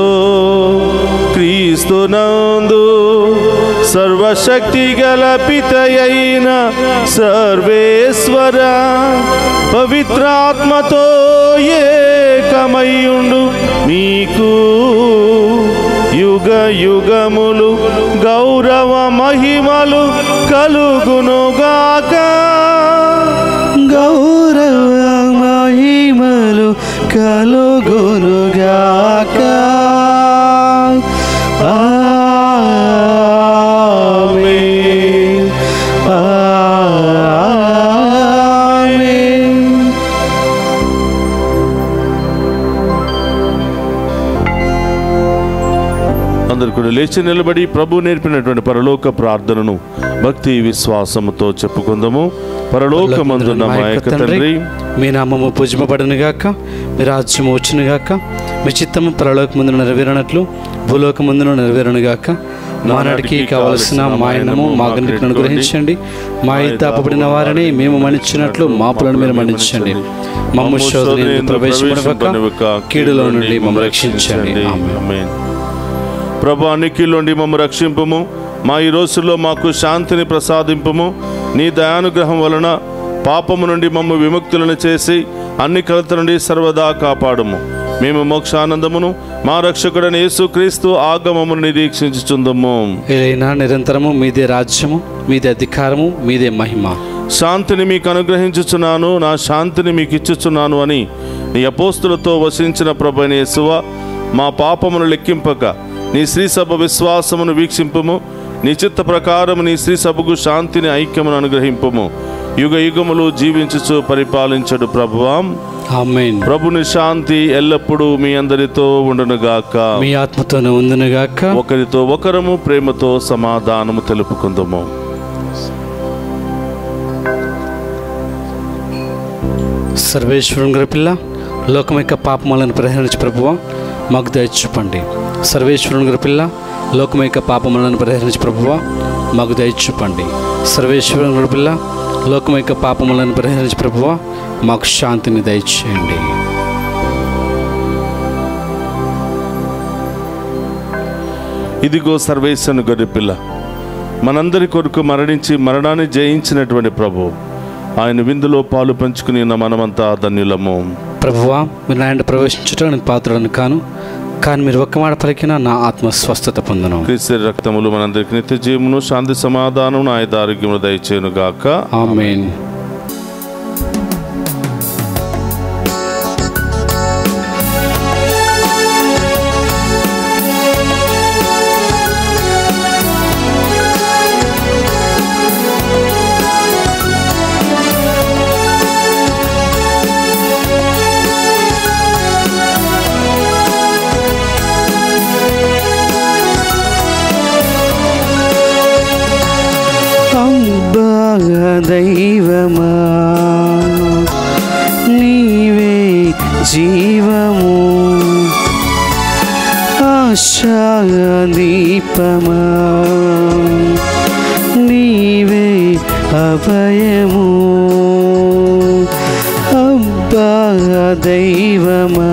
క్రీస్తునందు సర్వశక్తి గల పితయైన సర్వేశ్వర పవిత్రాత్మతో ఏకమయ్యుండు మీకు యుగ యుగములు గౌరవ మహిమలు కలుగునుగాక గౌరవ మహిమలు కలుగునుగాక ఆమేన్. ఆమేన్. అందరు కూడా లేచి నిలబడి ప్రభు నేర్పినటువంటి పరలోక ప్రార్థనను భక్తి విశ్వాసముతో చెప్పుకుందాము పరలోకమందున్న మా యొక్క తండ్రి మీ నామము పూజింపబడను గాక మీ రాజ్యము వచ్చును గాక మీ చిత్తము పరలోకమందున నెరవేరినట్లు భూలోకమందున నెరవేరును గాక మానాటికి కావలసిన మాయనము మా గన్నిటిని అనుగ్రహించండి మా తాపబడిన వారిని మేము మన్నించినట్లు మాపులను మీరు మన్నించండి మమ్మ శోధన ప్రవేశపడవక కీడులో నుండి మమ్మల్ని రక్షించండి ఆమేన్. ఆమేన్. ప్రభు అన్నికిలోండి మమ్మ రక్షింపము మా ఈ రోజుల్లో మాకు శాంతిని ప్రసాదింపము నీ దయానుగ్రహం వలన పాపము నుండి మమ్మ విముక్తులను చేసి అన్ని కలత నుండి సర్వదా కాపాడము మేము మోక్షానందమును మా రక్షకుడని యేసుక్రీస్తు ఆగమమును నిరీక్షించుచుందము ఏదైనా నిరంతరము మీదే రాజ్యము మీదే అధికారము మీదే మహిమ శాంతిని మీకు అనుగ్రహించుచున్నాను నా శాంతిని మీకు ఇచ్చుచున్నాను అని నీ అపోస్తులతో వసించిన ప్రభుని యేసువ మా పాపమును లెక్కింపక నీ శ్రీ సభ విశ్వాసమును వీక్షింపము నీ చిత్త ప్రకారం నీ శ్రీ సభకు శాంతిని ఐక్యమును అనుగ్రహింపము యుగ యుగములు జీవించుచు పరిపాలించడు ప్రభువాం ఆమేన్ ప్రభుని శాంతి ఎల్లప్పుడూ మీ అందరితో ఉండునుగాక మీ ఆత్మతోనే ఉందునుగాక ఒకరితో ఒకరము ప్రేమతో సమాధానము తెలుపుకుందాము సర్వేశ్వరుని గారి పిల్ల లోకం యొక్క పాపములను పరిహరించి ప్రభువ మాకు దయచూపండి సర్వేశ్వరుని గారి పిల్ల లోకం యొక్క పాపములను పరిహరించి ప్రభువ మాకు దయచూపండి సర్వేశ్వరుని గారి పిల్ల లోకం యొక్క పాపములను పరిహరించి ప్రభువ మాకు శాంతిని దయచేయండి ఇదిగో సర్వేశ్వను గొర్రెపిల్ల మనందరి కొరకు మరణించి మరణాన్ని జయించినటువంటి ప్రభు ఆయన విందులో పాలు పంచుకుని ఉన్న మనమంతా ధన్యులము ప్రభువా మీరు నా ఇంట ప్రవేశించడానికి పాత్రలను కాను కానీ మీరు ఒక్క మాట పలికినా నా ఆత్మ స్వస్థత పొందను క్రీస్తు రక్తములు మనందరికి నిత్య జీవమును శాంతి సమాధానం ఆయుధ ఆరోగ్యములు దయచేయును గాక ఆమెన్ అబ్బా దైవమా నీవే జీవము ఆశా దీపమా నీవే అభయము అబ్బా దైవమా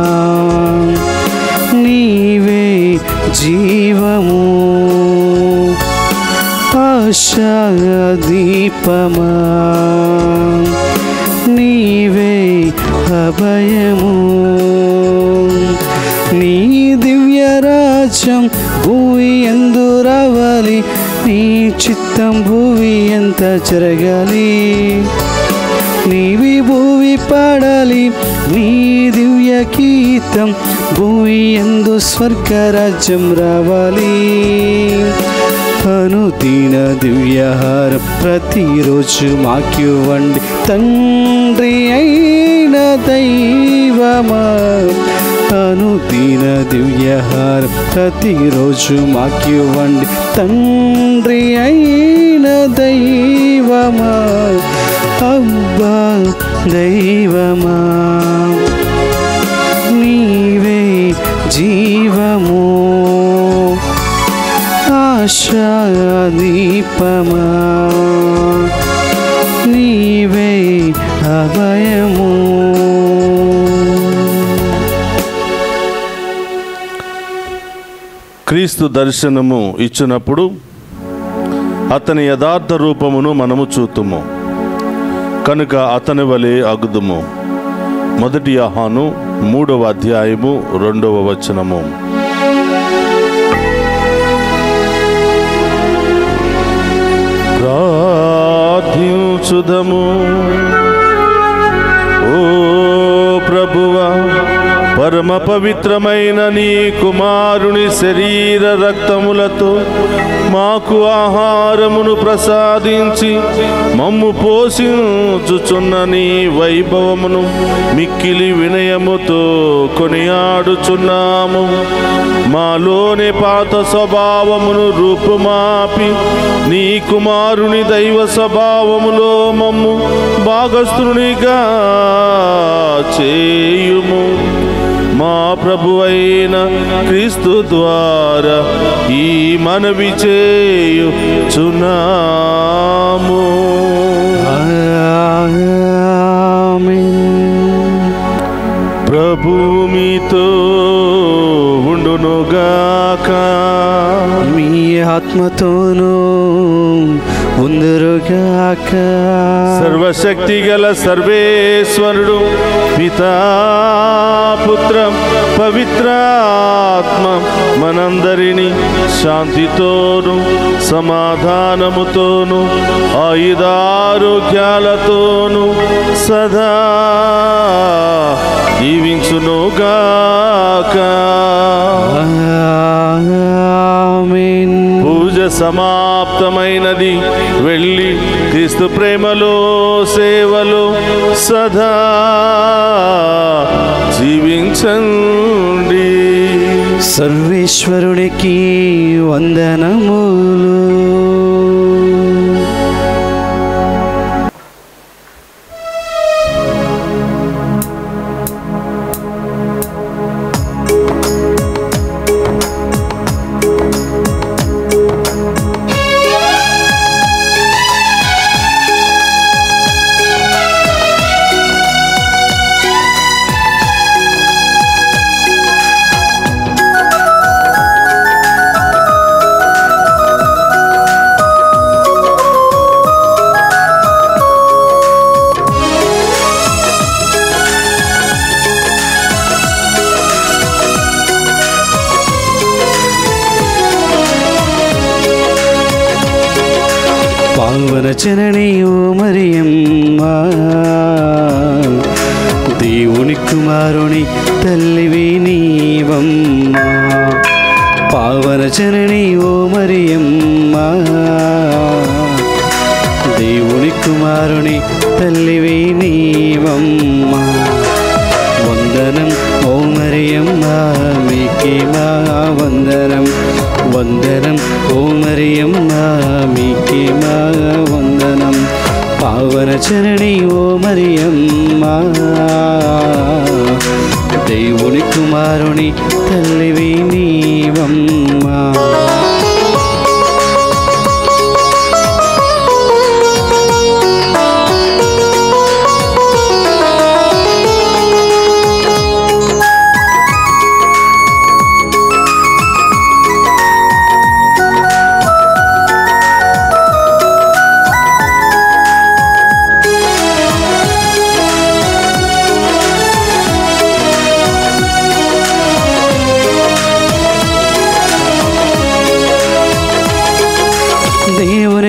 నీవే జీవము ఆశా దీపమా నీవే అభయము నీ దివ్య రాజ్యం భూమి ఎందు రావాలి నీ చిత్తం భూమి ఎంత జరగాలి నీవి భూమి పాడాలి నీ దివ్య గీతం భూమి ఎందు స్వర్గరాజ్యం రావాలి అనుదిన దివ్యహారం ప్రతిరోజు మాకివ్వండి తండ్రి అయిన దైవమా అనుదిన దివ్యహారం ప్రతిరోజు మాకివ్వండి తండ్రి అయిన దైవమా అబ్బా దైవమా నీవే జీవము ఆశా దీపమా నీవే అభయము క్రీస్తు దర్శనము ఇచ్చినప్పుడు అతని యథార్థ రూపమును మనము చూతుము కనుక అతని వలె అగుదుము మొదటి ఆహాను మూడవ అధ్యాయము రెండవ వచనము ప్రార్థించుదము ఓ ప్రభువా పరమ పవిత్రమైన నీ కుమారుని శరీర రక్తములతో మాకు ఆహారమును ప్రసాదించి మమ్ము పోషించుచున్న నీ వైభవమును మిక్కిలి వినయముతో కొనియాడుచున్నాము మాలోని పాత స్వభావమును రూపుమాపి నీ కుమారుని దైవ స్వభావములో మమ్ము భాగస్థునిగా చేయుము మా ప్రభు అయిన క్రీస్తు ద్వారా ఈ మనవి చేయుచున్నాము ఆమేన్. ప్రభు మీతో ఉండునుగాక మీ ఆత్మతోనూ ఉందరుగాక సర్వశక్తి గల సర్వేశ్వరుడు పితా పుత్ర పవిత్రాత్మ మనందరినీ శాంతితోను సమాధానముతోను ఆయుధారోగ్యాలతోను సదా దీవించునుగాక ఆమేన్. పూజ సమాప్తమైనది వెళ్ళి క్రీస్తు ప్రేమలో సేవలో సదా జీవించండి సర్వేశ్వరునికి వందనములు పావన జనని ఓ మరియమ్మ దేవుని కుమారుని తల్లివి నీవమ్మ పావన జనని ఓ మరియమ్మ దేవుని కుమారుని తల్లివి నీవమ్మ వందనం ఓ మరియమ్మ మీకే మా వందనం వందనం ఓ మరియమ్మ మీకే మా వందనం పావన చరణి ఓ మరియమ్మ దేవుని కుమారుని తల్లివి నీవమ్మ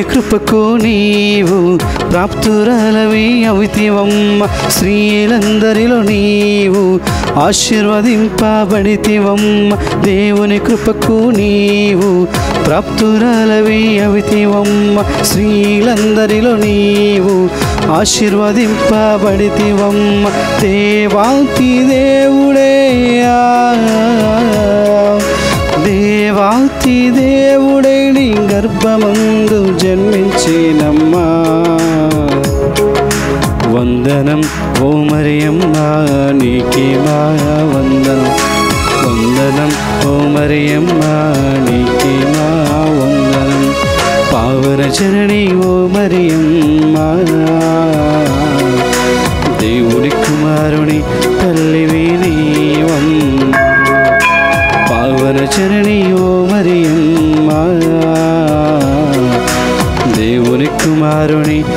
కృపకు నీవు ప్రాప్తురాలవి అవితివమ్మ స్త్రీలందరిలో నీవు ఆశీర్వదింపబడితివమ్మ దేవుని కృపకు నీవు ప్రాప్తురాలవి అవితివమ్మ స్త్రీలందరిలో నీవు ఆశీర్వదింపబడితివమ్మ దేవాతి దేవుడే దేవాతి దేవుడే నీ గర్భమందు జన్మించినమ్మా వందనం ఓ మరియమ్మా నీకే మా వందనం వందనం ఓ మరియమ్మా నీకే మా వందనం పావన చరణి ఓ మరియమ్మా దేవుడి కుమారుని తల్లివి నీవం పావన చరణి ఓ మరియమ్మా దేవుని కుమారుని